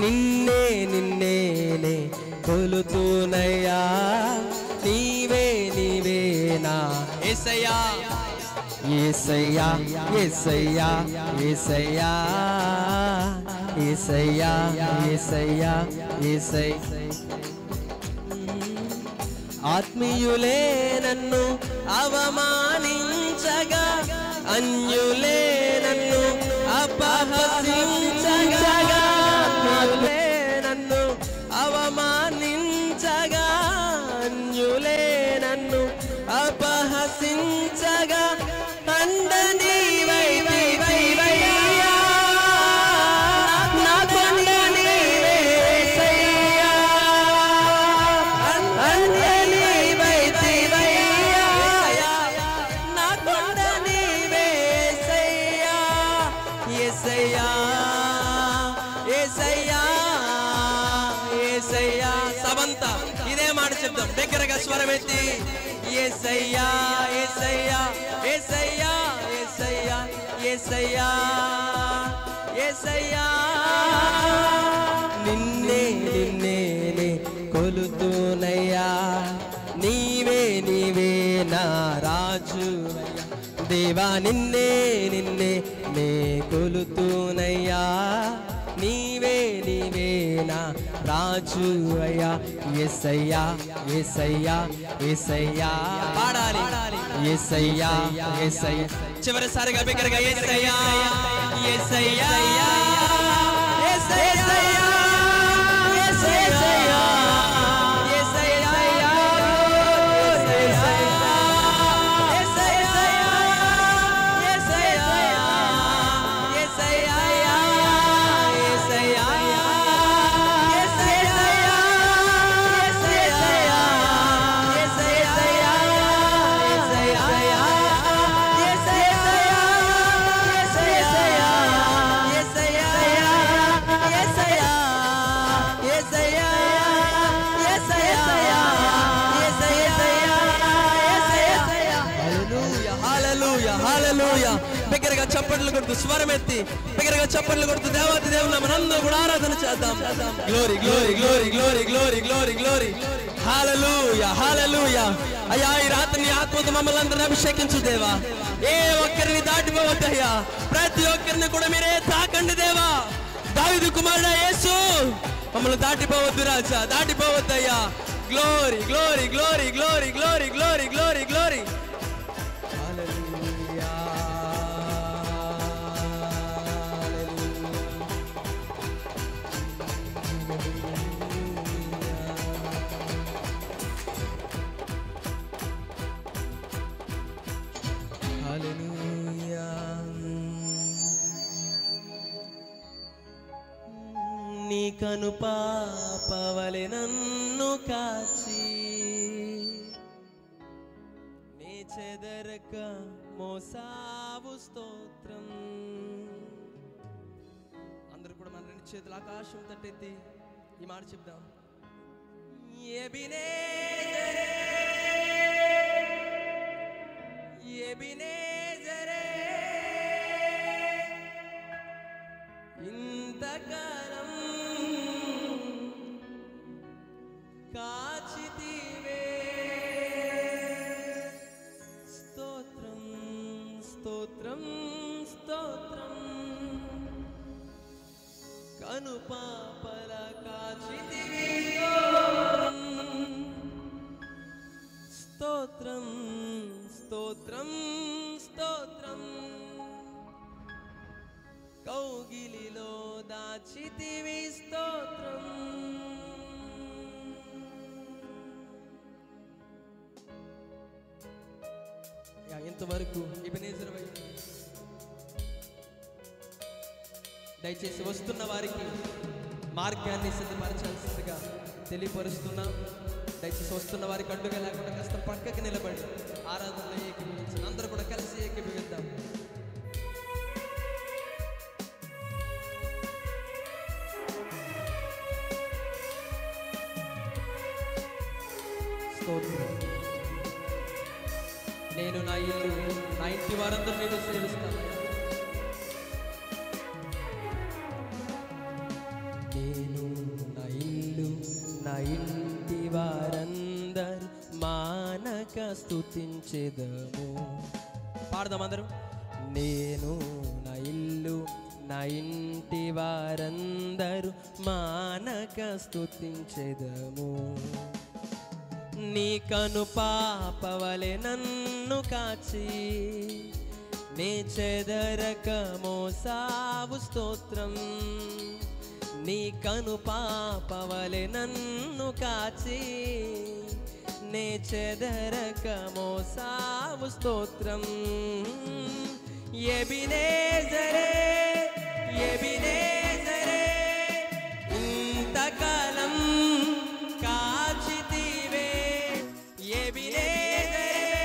నిన్నే నిన్నేనే కొలుతూనయ్యా నీవే నీవే నా ఏసయ్యా ఏసయ్యా ఏసయ్యా ఏసయ్యా ఏసయ్యా ఏసయ్యా ఏసై ఆత్మీయులే నన్ను అవమానించగా అన్యులే నన్ను అపహసించగా ఆత్మీయులే నన్ను అవమానించగా అన్యులే నన్ను అపహసించగా అండని వైవయ్యా నా కొండ నీవేసయ్యా అండని వైవయ్యా నా కొండ నీవేసయ్యా యేసయ్యా యేసయ్యా యేసయ్యా సబంత ఇదే మాట చెప్తాం దగ్గరగా స్వరం ఎత్తి యేసయ్యా యేసయ్యా యేసయ్యా యేసయ్యా యేసయ్యా యేసయ్యా నిన్నే నిన్నేనే కొలుతూనయ్యా నీవే నీవే నా రాజు దేవా నిన్నే నిన్నే నే కొలుతూనయ్యా నీవే నీవే నా రాజు అయ్యా ఎసయ్యా ఎసయ్యా ఎసయ్యా పాడాలి ఎసయ్యా ఎసయ్యా చివరిసారిగా బిగ్గరగా ఎసయ్యా ఎసయ్యా ఎసయ్యా ఎసయ్యా ఎసయ్యా బిగ్గరగా చప్పట్లు కొడుతూ స్వరం ఎత్తి బిగ్గరగా చప్పట్లు కొడుతూ దేవాతి దేవుని మనందరూ కూడా ఆరాధన చేద్దాం glory glory glory glory glory glory glory హాలూయ హాలూయ అయ్యా ఈ రాత్రి నీ ఆత్మతో మమ్మల్ని అందరిని అభిషేకించు దేవా ఏ ఒక్కరిని దాటిపోవద్దయ్యా ప్రతి ఒక్కరిని కూడా మీరే తాకండి దేవా దావిదు కుమారుడా యేసు మమ్మల్ని దాటిపోవద్దు రాజా దాటిపోవద్దయ్యా glory glory glory glory glory glory glory glory నీ కను పాపవలె నన్ను కాచి నీ చెదరక మోసావు స్తోత్రం అందరూ కూడా మన రెండు చేతులు ఆకాశం తట్టెత్తి ఈ మాట చెప్దాం ఎబినేజరే ఎబినేజరే ఇంతకాలం కాచితివే స్తోత్రం స్తోత్రం స్తోత్రం కను పాపల కాచితివి స్తోత్రం స్తోత్రం స్తోత్రం కౌగిలిలో దాచితివి స్తోత్రం యా, ఇంతవరకు ఇబనేజర్ వైపు దయచేసి వస్తున్న వారికి మార్గాన్ని సిద్ధపరచాల్సిందిగా తెలియపరుస్తున్నా దయచేసి వస్తున్న వారికి అడ్డుగా లేకుండా కాస్త పక్కకి నిలబడి ఆరాధనలో ఏకీభవించాలి అందరూ కూడా కలిసి ఏకీభవిద్దాం స్తోత్రం నేను నా ఇల్లు నా ఇంటి వారందరూ నేను సేవిస్తాను నేను మానక స్తుతించెదము పాడదాం అందరం నేను నా ఇల్లు నా ఇంటి వారందరూ మానక స్తుతించెదము నీ కను పాపవలె నన్ను కాచి నే చెదరక మోసావు స్తోత్రం నీ కను పాపవలె నన్ను కాచి నే చెదరక మోసావు స్తోత్రం ఎబినేజరే ఎబినేజరే ఇంతకాలం కాచితివే ఎబినేజరే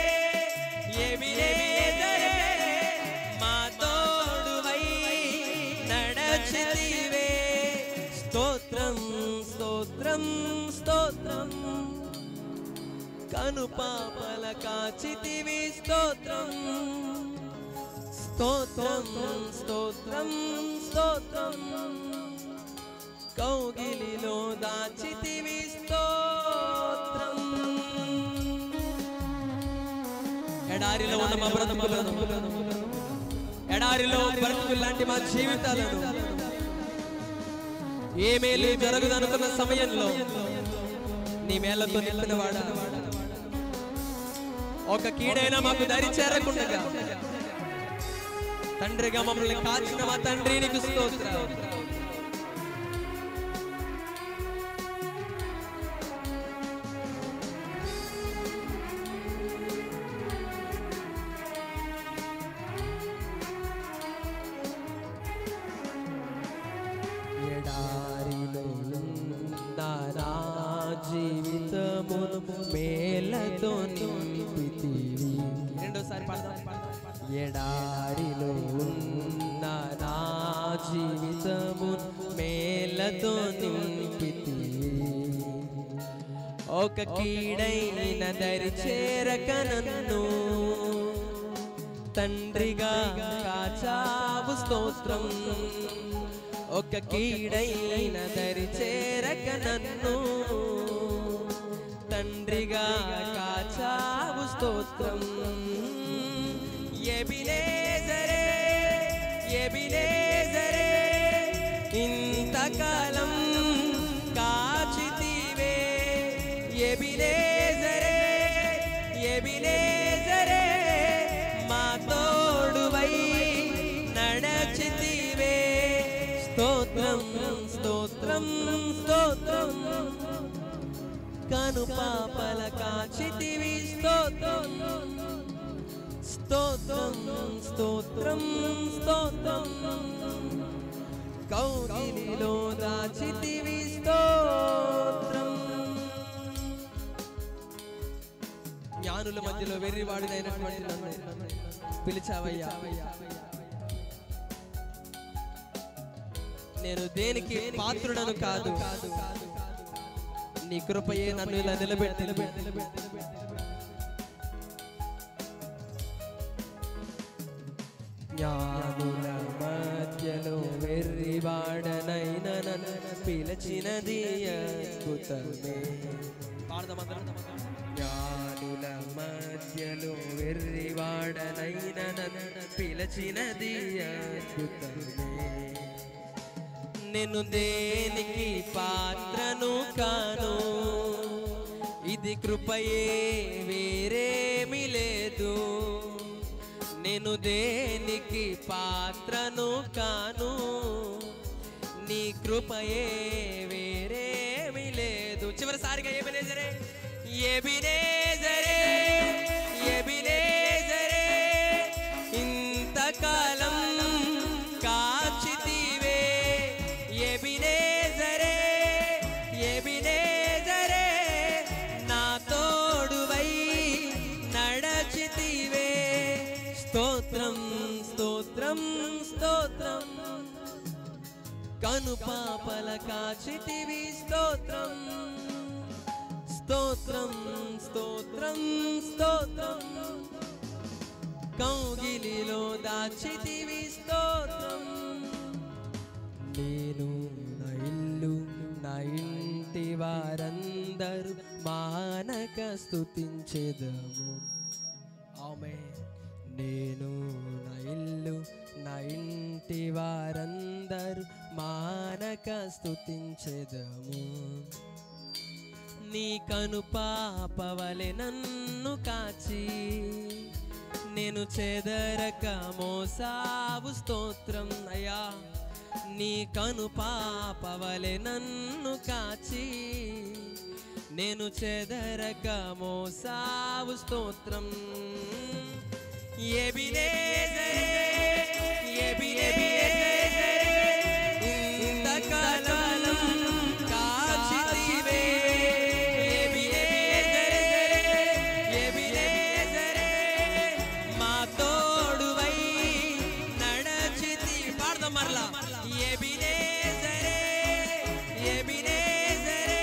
ఎబినేజరే మా తోడువై నడచితివే స్తోత్రం స్తోత్రం స్తోత్రం కను పాపల కాచితివి స్తోత్రం స్తోత్రం స్తోత్రం స్తోత్రం కౌగిలిలో దాచితివి స్తోత్రం ఎడారిలో ఉన్న మా బ్రతుకులను ఎడారిలో బ్రతుకులు లాంటి మా జీవితాలను ఏమేలి జరగదనుకున్న సమయంలో నీ మేళతో నింపిన వాడా ఒక కీడైనా మాకు దరి చేరకుండగా తండ్రిగా మమ్మల్ని కాచిన మా తండ్రి నీకు స్తోత్రం ఎడారిలో నా జీవితమును మేలతో నింపితివి రెండోసారి పాడదాం ఎడారిలో ఉన్న నా జీవితమును మేలతో నింపితివి ఒక కీడైన దరి చేరక నన్ను తండ్రిగా కాచావు స్తోత్రం ఒక కీడైన దరి చేరక నన్ను తండ్రిగా కాచావు స్తోత్రం ఎబినేజరే ఎబినేజరే ఇంతకాలం కాచితివే ఎబినేజరే ఎబినేజరే మా తోడువై నడచితివే స్తోత్రం స్తోత్రం స్తోత్రం కను పాపల కాచితివి స్తోత్రం స్తోత్రం స్తోత్రం స్తోత్రం కౌగిలిలో దాచితివి స్తోత్రం జ్ఞానుల మధ్యలో వెర్రివాడినైనటువంటి నన్ను పిలిచావయ్యా నేను దేనికి పాత్రుడను కాదు నీ కృపయే నన్ను ఇలా నిలబెట్టి జ్ఞానుల మధ్యలో వెర్రివాడనైన నన్ను పిలిచినది అద్భుతమే జ్ఞానుల మధ్యలో వెర్రివాడనైన నన్ను పిలిచినది అద్భుతమే నేను దేనికి పాత్రను కాను ఇది కృపయే వేరేమి లేదు నేను దేనికి పాత్రను కాను నీ కృపయే వేరేమి లేదు చివరిసారిగా ఏబినేజరే ఏబినేజరే ఏబినేజరే ఇంతకాలం కాచితివే ఎబినేజరే ఎబినేజరే నా తోడువై నడచితివే స్తోత్రం స్తోత్రం స్తోత్రం కను పాపల కాచితివి స్తోత్రం స్తోత్రం స్తోత్రం స్తోత్రం కౌగిలిలో దాచితివి స్తోత్రం నేను నా ఇల్లు నా ఇంటి వారందరూ మానక స్తుతించేదము ఆమె నేను నా ఇల్లు నా ఇంటి వారందరూ మానక స్తుతించేదము నీ కను పాపవలె నన్ను కాచి నేను చెదరక మోసావు స్తోత్రం అయ్యా నీ కను పాపవలె నన్ను కాచి నేను చెదరక మోసావు స్తోత్రం ఎబినేజరే, ఎబినేజరే, ఇంతకాలం కాచితివే. ఎబినేజరే, ఎబినేజరే, మా తోడువై నడచితి పాడదాం మరలా ఎబినేజరే, ఎబినేజరే,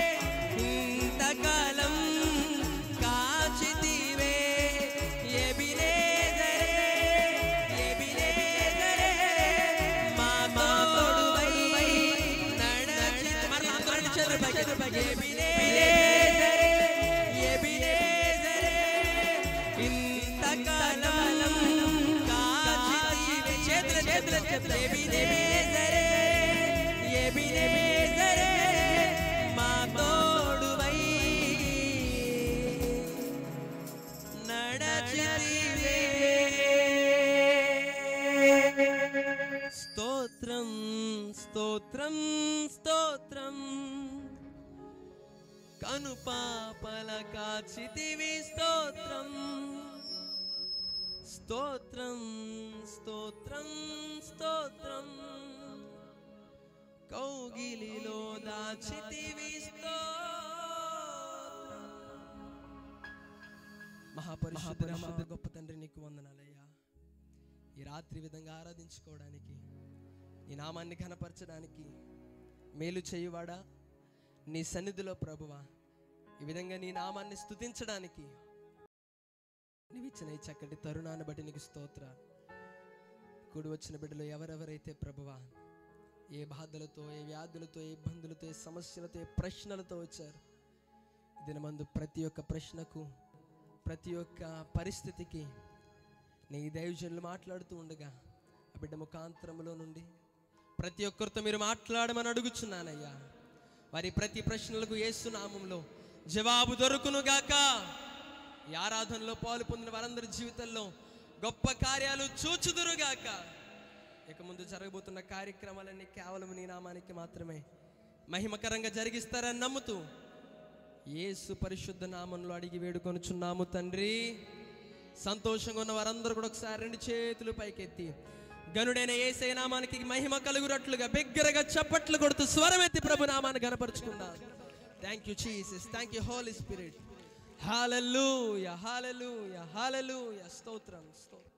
ఇంతకాలం కాచితివే ఎబినేజరే, ఎబినేజరే, మా తోడువై నడచితి మరలా అందరూ చేతులు పైకి. ఎబినేజరే, ఎబినేజరే, ఇంతకాలం కాచితివే. చేతులు చేతులు చేతులు ఎబినేజరే, ఎబినేజరే, మా తోడువై నడచితివే. స్తోత్రం స్తోత్రం స్తోత్రం కను పాపల కాచితివి స్తోత్రం స్తోత్రం స్తోత్రం స్తోత్రం కౌగిలిలో దాచితివి స్తోత్రం మహాపరిశుద్ధ మహా గొప్ప తండ్రి నీకు వందనాలయ్యా ఈ రాత్రి విధంగా ఆరాధించుకోవడానికి ఈ నామాన్ని ఘనపరచడానికి మేలు చేయువాడా నీ సన్నిధిలో ప్రభువా ఈ విధంగా నీ నామాన్ని స్తుతించడానికి నీవిచ్చిన ఈ చక్కటి తరుణాన్ని బట్టి నీకు స్తోత్ర కూడి వచ్చిన బిడ్డలు ఎవరెవరైతే ప్రభువా ఏ బాధలతో ఏ వ్యాధులతో ఏ ఇబ్బందులతో ఏ సమస్యలతో ఏ ప్రశ్నలతో వచ్చారు దినమందు ప్రతి ఒక్క ప్రశ్నకు ప్రతి ఒక్క పరిస్థితికి నీ దైవజనులు మాట్లాడుతూ ఉండగా ఆ బిడ్డ ముఖాంతరములో నుండి ప్రతి ఒక్కరితో మీరు మాట్లాడమని అడుగుచున్నానయ్యా వారి ప్రతి ప్రశ్నలకు ఏసునామంలో జవాబు దొరుకును గాక ఈ ఆరాధనలో పాలు పొందిన వారందరి జీవితంలో గొప్ప కార్యాలు చూచుదురుగాక ఇక ముందు జరగబోతున్న కార్యక్రమాలన్నీ కేవలం నీ నామానికి మాత్రమే మహిమకరంగా జరిగిస్తారని నమ్ముతూ యేసు పరిశుద్ధ నామంలో అడిగి వేడుకొనుచున్నాము తండ్రి సంతోషంగా ఉన్న వారందరూ కూడా ఒకసారి రెండు చేతులు పైకెత్తి గనుడైన ఏసై నామానికి మహిమ కలుగునట్లుగా బిగ్గరగా చప్పట్లు కొడుతూ స్వరమెత్తి ప్రభు నామాన్ని గనపరుచుకుందాం thank you Jesus thank you holy spirit హాలూయ హాలూయ హాలూయ స్తోత్రం స్తోత్రం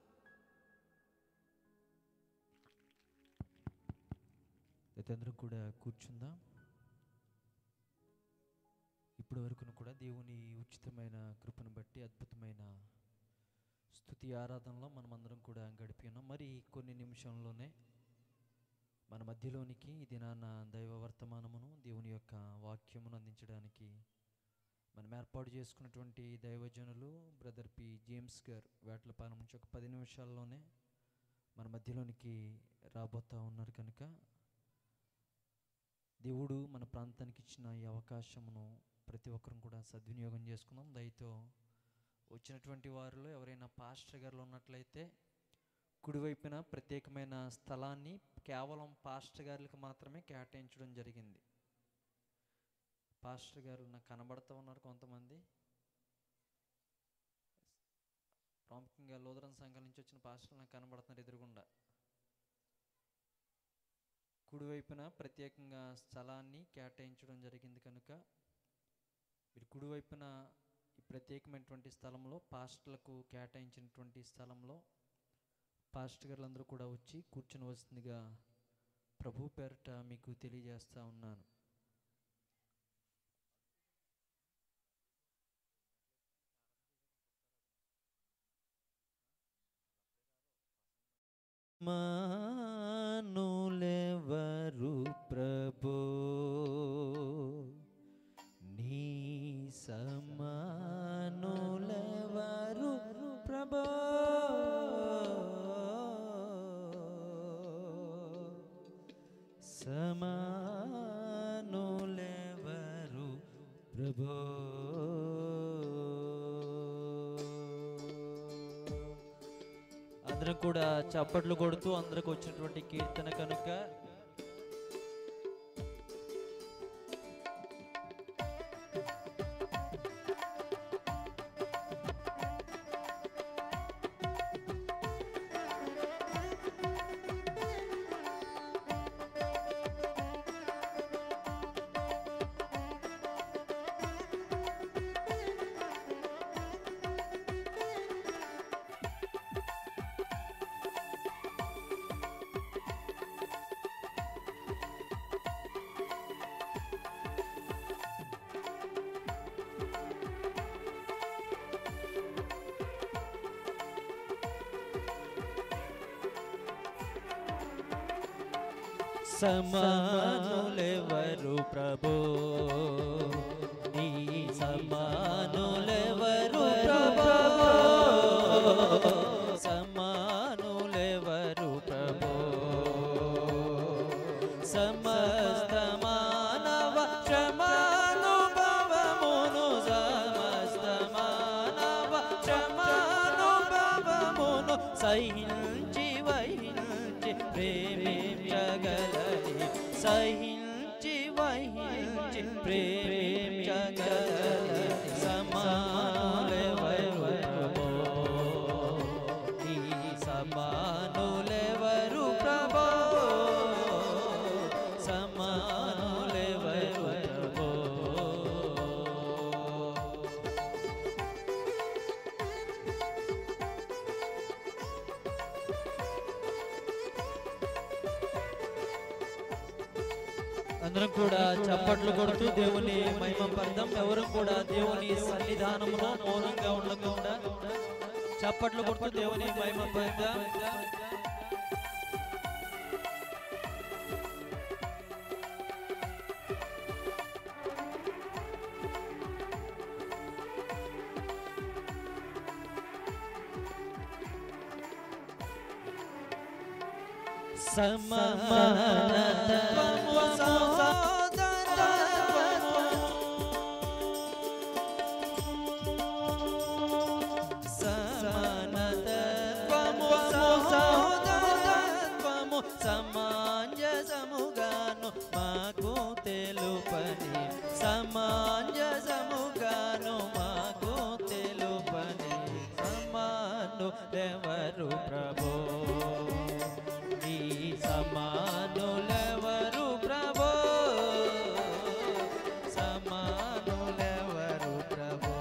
అయితే అందరం కూడా కూర్చుందాం ఇప్పటి వరకును కూడా దేవుని ఉచితమైన కృపను బట్టి అద్భుతమైన స్థుతి ఆరాధనలో మనమందరం కూడా గడిపి ఉన్నాం మరి కొన్ని నిమిషంలోనే మన మధ్యలోనికి ఈ దినాన దైవ వర్తమానమును దేవుని యొక్క వాక్యమును అందించడానికి మనం ఏర్పాటు చేసుకున్నటువంటి దైవజనులు బ్రదర్ పి జేమ్స్ గారు వేటలపాలెం నుంచి ఒక పది నిమిషాల్లోనే మన మధ్యలోనికి రాబోతా ఉన్నారు కనుక దేవుడు మన ప్రాంతానికి ఇచ్చిన ఈ అవకాశమును ప్రతి ఒక్కరం కూడా సద్వినియోగం చేసుకుందాం దయతో వచ్చినటువంటి వారిలో ఎవరైనా పాస్టర్ గారులు ఉన్నట్లయితే కుడివైపున ప్రత్యేకమైన స్థలాన్ని కేవలం పాస్టర్ గారులకు మాత్రమే కేటాయించడం జరిగింది పాస్టర్ గారు నాకు కనబడుతూ ఉన్నారు కొంతమంది ప్రాముఖ్యంగా లోదరన్ సంఘం నుంచి వచ్చిన పాస్టర్లు నాకు కనబడుతున్నారు ఎదురుగుండా కుడివైపున ప్రత్యేకంగా స్థలాన్ని కేటాయించడం జరిగింది కనుక మీరు కుడివైపున ఈ ప్రత్యేకమైనటువంటి స్థలంలో పాస్టర్లకు కేటాయించినటువంటి స్థలంలో పాస్టర్ గారులందరూ కూడా వచ్చి కూర్చుని వస్తుందిగా ప్రభు పేరట మీకు తెలియజేస్తా ఉన్నాను మానులెవరు ప్రభో నీ సమానము అందరం కూడా చప్పట్లు కొడుతూ అందరికి వచ్చినటువంటి కీర్తన కనుక సమానులెవరు ప్రభో నీ సమానులెవరు ప్రభో సమానులెవరు ప్రభో సమస్త మానవ క్షమానుభవమును సమస్త మానవ క్షమానుభవమును సహించి వహించి ప్రేమించగలది సహించి వహించి ప్రేమించగలది సమానులెవరు ప్రభో నీ సమానులెవరు ప్రభో సమానులెవరు ప్రభో అందరం కూడా చప్పట్లు కొడుతూ దేవుని మహిమ పడదాం ఎవరు కూడా దేవుని సన్నిధానంలో మౌనంగా ఉండకుండా చప్పట్లు కొడుతూ దేవుని మహిమ పడదాం సమానత్వము సమానత్వము సహోదరత్వము సమాంజసముగాను మాకు తెలుపని సమాంజసముగాను మాకు తెలుపని సమాను ఎవరు ప్రభో నీ సమానులెవరు ప్రభో సమానులెవరు ప్రభో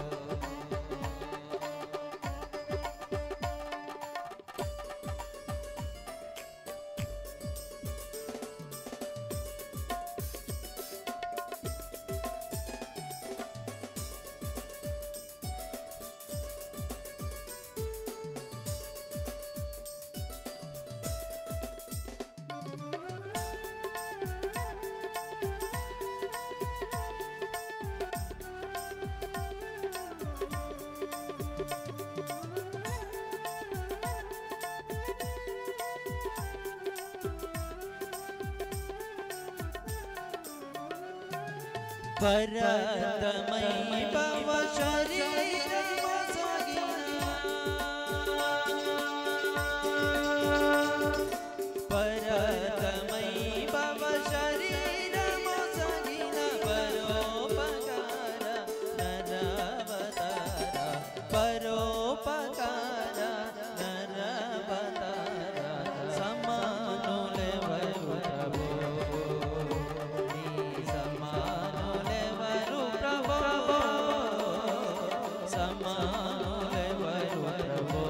పరతమై భవ శరీరము పరతమై భవ శరీరము సగిన పరోపకార నరవతార పరోపకార నరవతార సమానులెవరు ప్రభో నీ సమానులెవరు ప్రభో సమానులెవరు ప్రభో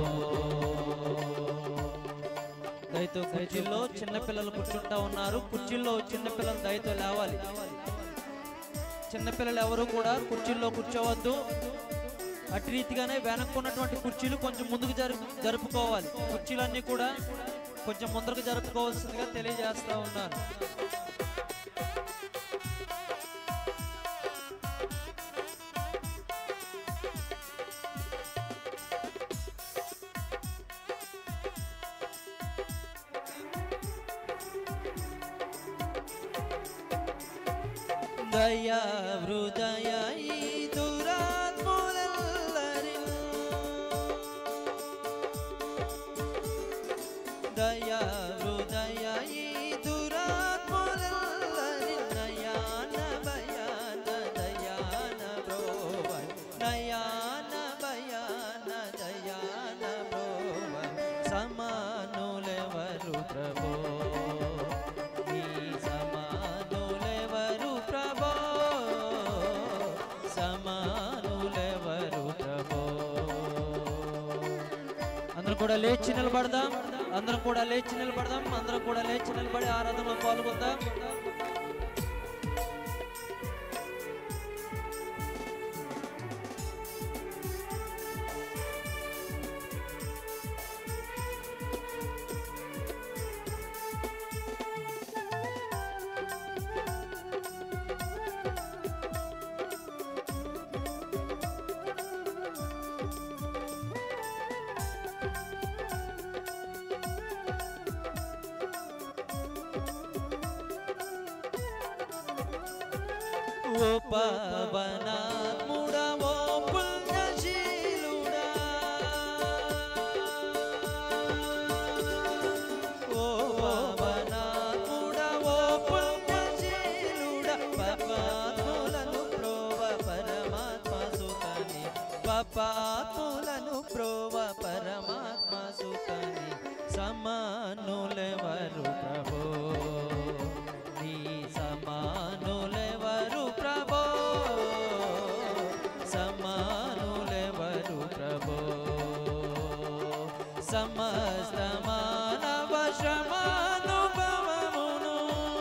దయతో కుర్చీలో చిన్నపిల్లలు కూర్చుంటా ఉన్నారు కుర్చీలో చిన్నపిల్లలు దయతో లేవాలి చిన్నపిల్లలు ఎవరు కూడా కుర్చీల్లో కూర్చోవద్దు అటు రీతిగానే వెనక్కున్నటువంటి కుర్చీలు కొంచెం ముందుకు జరుపు జరుపుకోవాలి కుర్చీలన్నీ కూడా కొంచెం ముందరకు జరుపుకోవాల్సిందిగా తెలియజేస్తా ఉన్నాను దయా హృదయ ఈ దురాత్ములెల్లరిన్ సమానులెవరు ప్రభో నీ సమానులెవరు ప్రభో సమానులెవరు ప్రభో అందరం కూడా లేచి నిలబడదాం అందరం కూడా లేచి నిలబడదాం అందరం కూడా లేచి నిలబడి ఆరాధనలో పాల్గొందాం ఓ పవనాత్ముడా ఓ పుణ్యశీలుడా ఓ పవనాత్ముడా ఓ పుణ్యశీలుడా పాపాత్ములను ప్రోవ పరమాత్మ సుతని పాపాత్ములను ప్రోవ పరమాత్మ సుతని సమానులెవరు ప్రభో నీ సమానులెవరు ప్రభో సమానులెవరు ప్రభో సమస్త మానవ శ్రమానుభవమును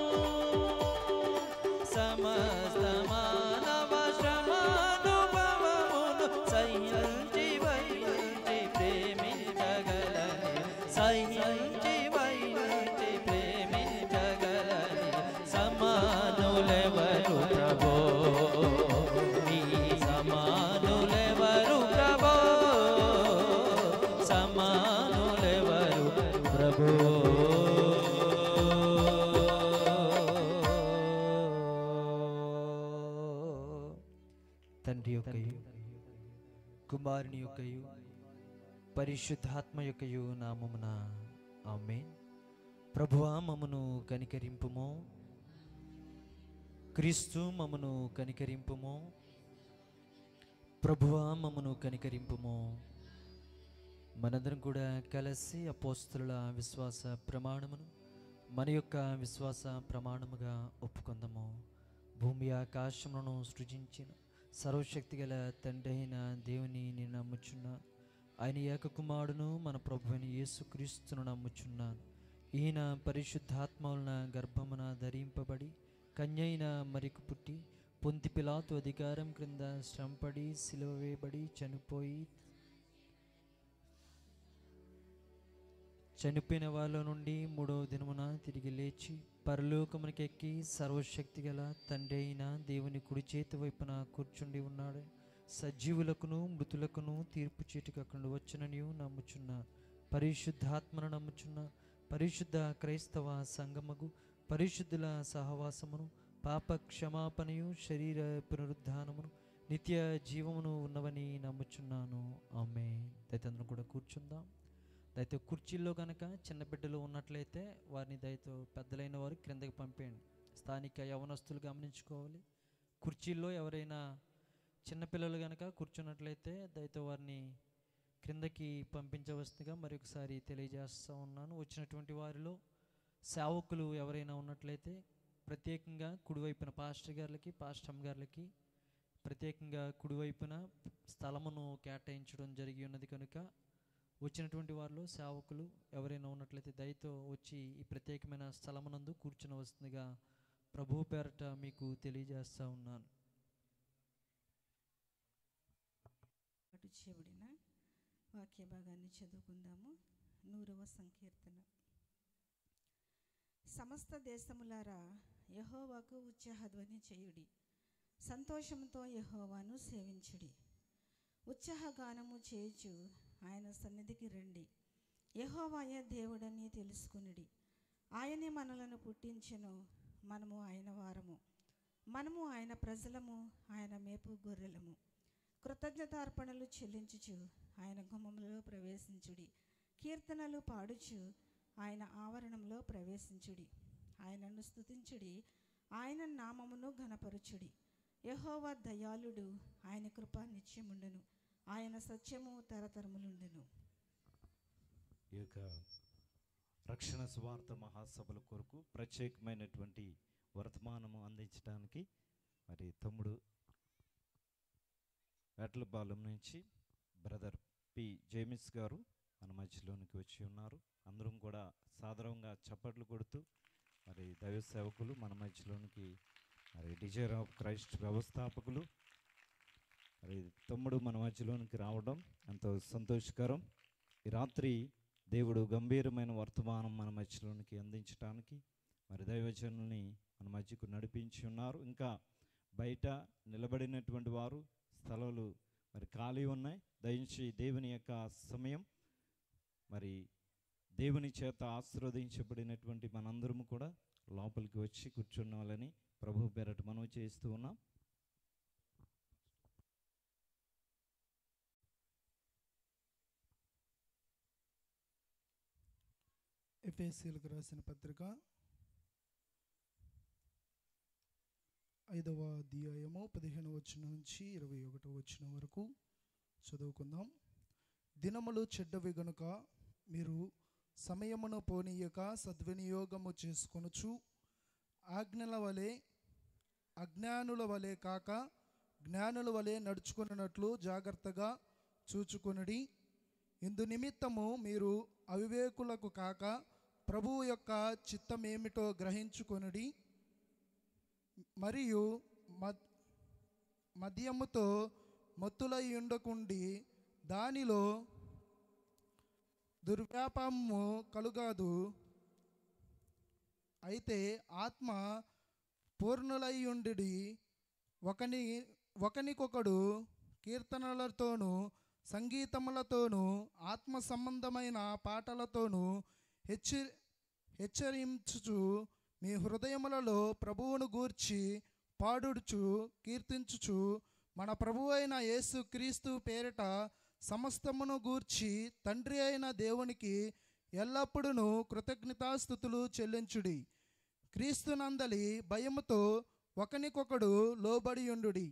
సమస్త మానవ శ్రమానుభవమును సహ్యంచి వైంచి ప్రేమించగలని సహ్యంచి వైంచి ప్రేమించగలని సమానులెవరు ప్రభో నీ సమానులెవరు ప్రభో సమానులెవరు ప్రభో తండ్రి యొక్కయు కుమారుని యొక్కయు పరిశుద్ధాత్మ యొక్కయు నామమున ఆమె ప్రభువా మమ్మను కనికరింపుము క్రీస్తు మమ్మను కనికరింపుము ప్రభువా మమ్మను కనికరింపుము మనందరం కూడా కలిసి అపోస్తుల విశ్వాస ప్రమాణమును మన యొక్క విశ్వాస ప్రమాణముగా ఒప్పుకుందాము భూమి ఆకాశములను సృజించిన సర్వశక్తి గల తండ్రి అయిన దేవుని నేను నమ్ముచున్నాను ఆయన ఏక కుమారుడును మన ప్రభువైన యేసుక్రీస్తును నమ్ముచున్నాను ఈయన పరిశుద్ధాత్మవలన గర్భమున ధరింపబడి కన్యైన మరికి పుట్టి పొంతి పిలాతు అధికారం క్రింద శ్రమపడి సిలువ వేయబడి చనిపోయి చనిపోయిన వాళ్ళ నుండి మూడవ దినమున తిరిగి లేచి పరలోకమునికి ఎక్కి సర్వశక్తి గల తండ్రి అయిన దేవుని కుడి చేతి వైపున కూర్చుండి ఉన్నాడు సజీవులకును మృతులకును తీర్పు చీటికి అక్కడ వచ్చునని నమ్ముచున్నా పరిశుద్ధాత్మను నమ్ముచున్నా పరిశుద్ధ క్రైస్తవ సంగమగు పరిశుద్ధుల సహవాసమును పాప క్షమాపణయు శరీర పునరుద్ధానమును నిత్య జీవమును ఉన్నవని నమ్ముచున్నాను ఆమె దయతందరం కూడా కూర్చుందాం దయతో కుర్చీల్లో కనుక చిన్న బిడ్డలు ఉన్నట్లయితే వారిని దయతో పెద్దలైన వారు క్రిందకి పంపేయండి స్థానిక యవనస్తులు గమనించుకోవాలి కుర్చీల్లో ఎవరైనా చిన్నపిల్లలు కనుక కూర్చున్నట్లయితే దయతో వారిని క్రిందకి పంపించవలసిందిగా మరొకసారి తెలియజేస్తూ ఉన్నాను వచ్చినటువంటి వారిలో సేవకులు ఎవరైనా ఉన్నట్లయితే ప్రత్యేకంగా కుడివైపున పాస్టర్ గారులకి పాస్టమ్ గారులకి ప్రత్యేకంగా కుడివైపున స్థలమును కేటాయించడం జరిగి ఉన్నది కనుక వచ్చినటువంటి వారిలో సేవకులు ఎవరైనా ఉన్నట్లయితే దయతో వచ్చి ఈ ప్రత్యేకమైన స్థలమునందు కూర్చునవలసిందిగా ప్రభు పేరట మీకు తెలియజేస్తా ఉన్నాను అటు చెబుడిన వాక్య భాగాన్ని చదువుకుందాము నూరవ సంకీర్తన సమస్త దేశములారా యహోవాకు ఉత్సాహధ్వని చేయుడి సంతోషంతో యహోవాను సేవించుడి ఉత్సాహగానము చేయుచు ఆయన సన్నిధికి రండి యహోవాయ దేవుడని తెలుసుకునుడి ఆయనే మనలను పుట్టించెను మనము ఆయన వారము మనము ఆయన ప్రజలము ఆయన మేపు గొర్రెలము కృతజ్ఞతార్పణలు చెల్లించుచు ఆయన గుమ్మంలో ప్రవేశించుడి కీర్తనలు పాడుచు ఆయన ఆవరణంలో ప్రవేశించుడి ఆయనను స్తుతించుడి ఆయన నామమును ఘనపరుచుడి యహోవా దయాళుడు ఆయన కృప నిత్యముండును ఆయన సత్యము తరతరములుండును ఈ యొక్క రక్షణ స్వార్థ మహాసభల కొరకు ప్రత్యేకమైనటువంటి వర్తమానము అందించడానికి మరి తమ్ముడు వేటలపాలెం నుంచి బ్రదర్ పి జేమిస్ గారు మన మధ్యలోనికి వచ్చి ఉన్నారు అందరం కూడా సాధారణంగా చప్పట్లు కొడుతూ మరి దైవ సేవకులు మన మధ్యలోనికి మరి డిజైర్ ఆఫ్ క్రైస్ట్ వ్యవస్థాపకులు మరి తమ్ముడు మన మధ్యలోనికి రావడం ఎంతో సంతోషకరం ఈ రాత్రి దేవుడు గంభీరమైన వర్తమానం మన మధ్యలోనికి అందించడానికి మరి దైవజనుల్ని మన మధ్యకు నడిపించి ఉన్నారు ఇంకా బయట నిలబడినటువంటి వారు స్థలాలు మరి ఖాళీ ఉన్నాయి దయించి దేవుని యొక్క సమయం మరి దేవుని చేత ఆశీర్వదించబడినటువంటి మనందరము కూడా లోపలికి వచ్చి కూర్చున్నాలని ప్రభు పేరట మనవి చేస్తూ ఉన్నాం ఎఫ్ఎస్సీలకు రాసిన పత్రిక ఐదవ అధ్యాయము పదిహేను వచ్చిన నుంచి ఇరవై ఒకటో వచ్చిన వరకు చదువుకుందాం దినములు చెడ్డవి గనుక మీరు సమయమును పోనీయక సద్వినియోగము చేసుకొనుచు ఆజ్ఞల వలె అజ్ఞానుల వలె కాక జ్ఞానుల వలె నడుచుకున్నట్లు జాగ్రత్తగా చూచుకొనుడి ఇందు నిమిత్తము మీరు అవివేకులకు కాక ప్రభువు యొక్క చిత్తమేమిటో గ్రహించుకొనుడి మరియు మద్ మద్యముతో మత్తులై ఉండకుండి దానిలో దుర్వ్యాపము కలుగాదు అయితే ఆత్మ పూర్ణులై ఉండి ఒకని ఒకనికొకడు కీర్తనలతోనూ సంగీతములతోనూ ఆత్మ సంబంధమైన పాటలతోనూ హెచ్చరి హెచ్చరించుచు మీ హృదయములలో ప్రభువును గూర్చి పాడుచు కీర్తించుచు మన ప్రభు అయిన యేసు క్రీస్తు పేరిట సమస్తమును గూర్చి తండ్రి అయిన దేవునికి ఎల్లప్పుడూ కృతజ్ఞతాస్థుతులు చెల్లించుడి క్రీస్తునందలి భయముతో ఒకనికొకడు లోబడియుండుడి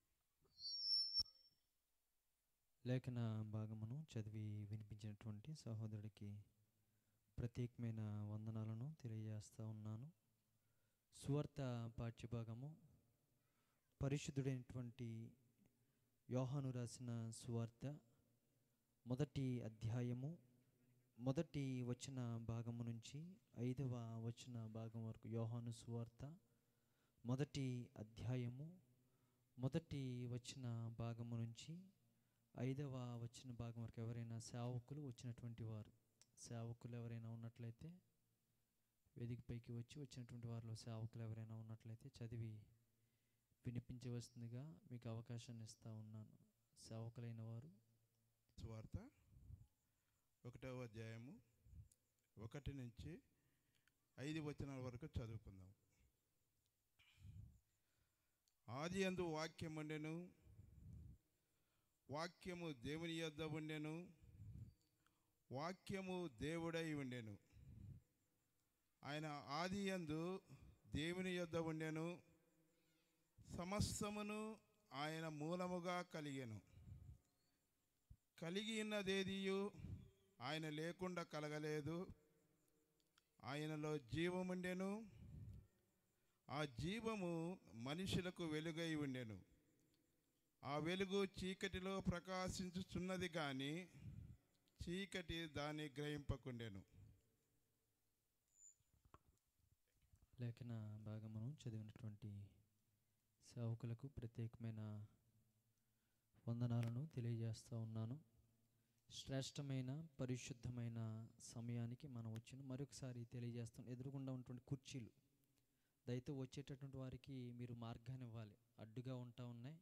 లేఖన భాగమును చదివి వినిపించినటువంటి సహోదరుడికి ప్రత్యేకమైన వందనాలను తెలియజేస్తూ ఉన్నాను సువార్త పాఠ్యభాగము పరిశుద్ధుడైనటువంటి యోహాను రాసిన సువార్త మొదటి అధ్యాయము మొదటి వచన భాగము నుంచి ఐదవ వచన భాగం వరకు యోహాను సువార్త మొదటి అధ్యాయము మొదటి వచ్చిన భాగము నుంచి ఐదవ వచ్చిన భాగం వరకు ఎవరైనా సేవకులు వచ్చినటువంటి వారు సేవకులు ఎవరైనా ఉన్నట్లయితే వేదికపైకి వచ్చి వచ్చినటువంటి వారిలో సేవకులు ఎవరైనా ఉన్నట్లయితే చదివి వినిపించవలసిందిగా మీకు అవకాశాన్ని ఇస్తూ ఉన్నాను సేవకులైన వారు సువార్త ఒకటవ అధ్యాయము ఒకటి నుంచి ఐదు వచనాల వరకు చదువుకుందాం ఆది అందు వాక్యం ఉండెను వాక్యము దేవుని యొద్ద ఉండెను వాక్యము దేవుడై ఉండెను ఆయన ఆది యందు దేవుని యొద్ద ఉండెను సమస్తమును ఆయన మూలముగా కలిగెను కలిగి ఉన్నదేదియు ఆయన లేకుండా కలగలేదు ఆయనలో జీవముండెను ఆ జీవము మనుషులకు వెలుగై ఉండెను ఆ వెలుగు చీకటిలో ప్రకాశించుచున్నది కానీ చీకటి దాన్ని గ్రహింపకుండెను లేఖన భాగమును చదివినటువంటి సేవకులకు ప్రత్యేకమైన వందనాలను తెలియజేస్తూ ఉన్నాను శ్రేష్టమైన పరిశుద్ధమైన సమయానికి మనం వచ్చిన మరొకసారి తెలియజేస్తాం ఎదురుగుండా ఉన్నటువంటి కుర్చీలు దయతో వచ్చేటటువంటి వారికి మీరు మార్గాన్ని ఇవ్వాలి అడ్డుగా ఉంటా ఉన్నాయి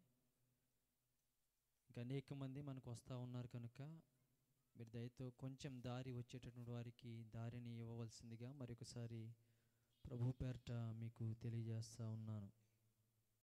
ఇంకా అనేక మంది మనకు వస్తూ ఉన్నారు కనుక మీరు దయతో కొంచెం దారి వచ్చేటటువంటి వారికి దారిని ఇవ్వవలసిందిగా మరొకసారి ప్రభు పేరట మీకు తెలియజేస్తూ ఉన్నాను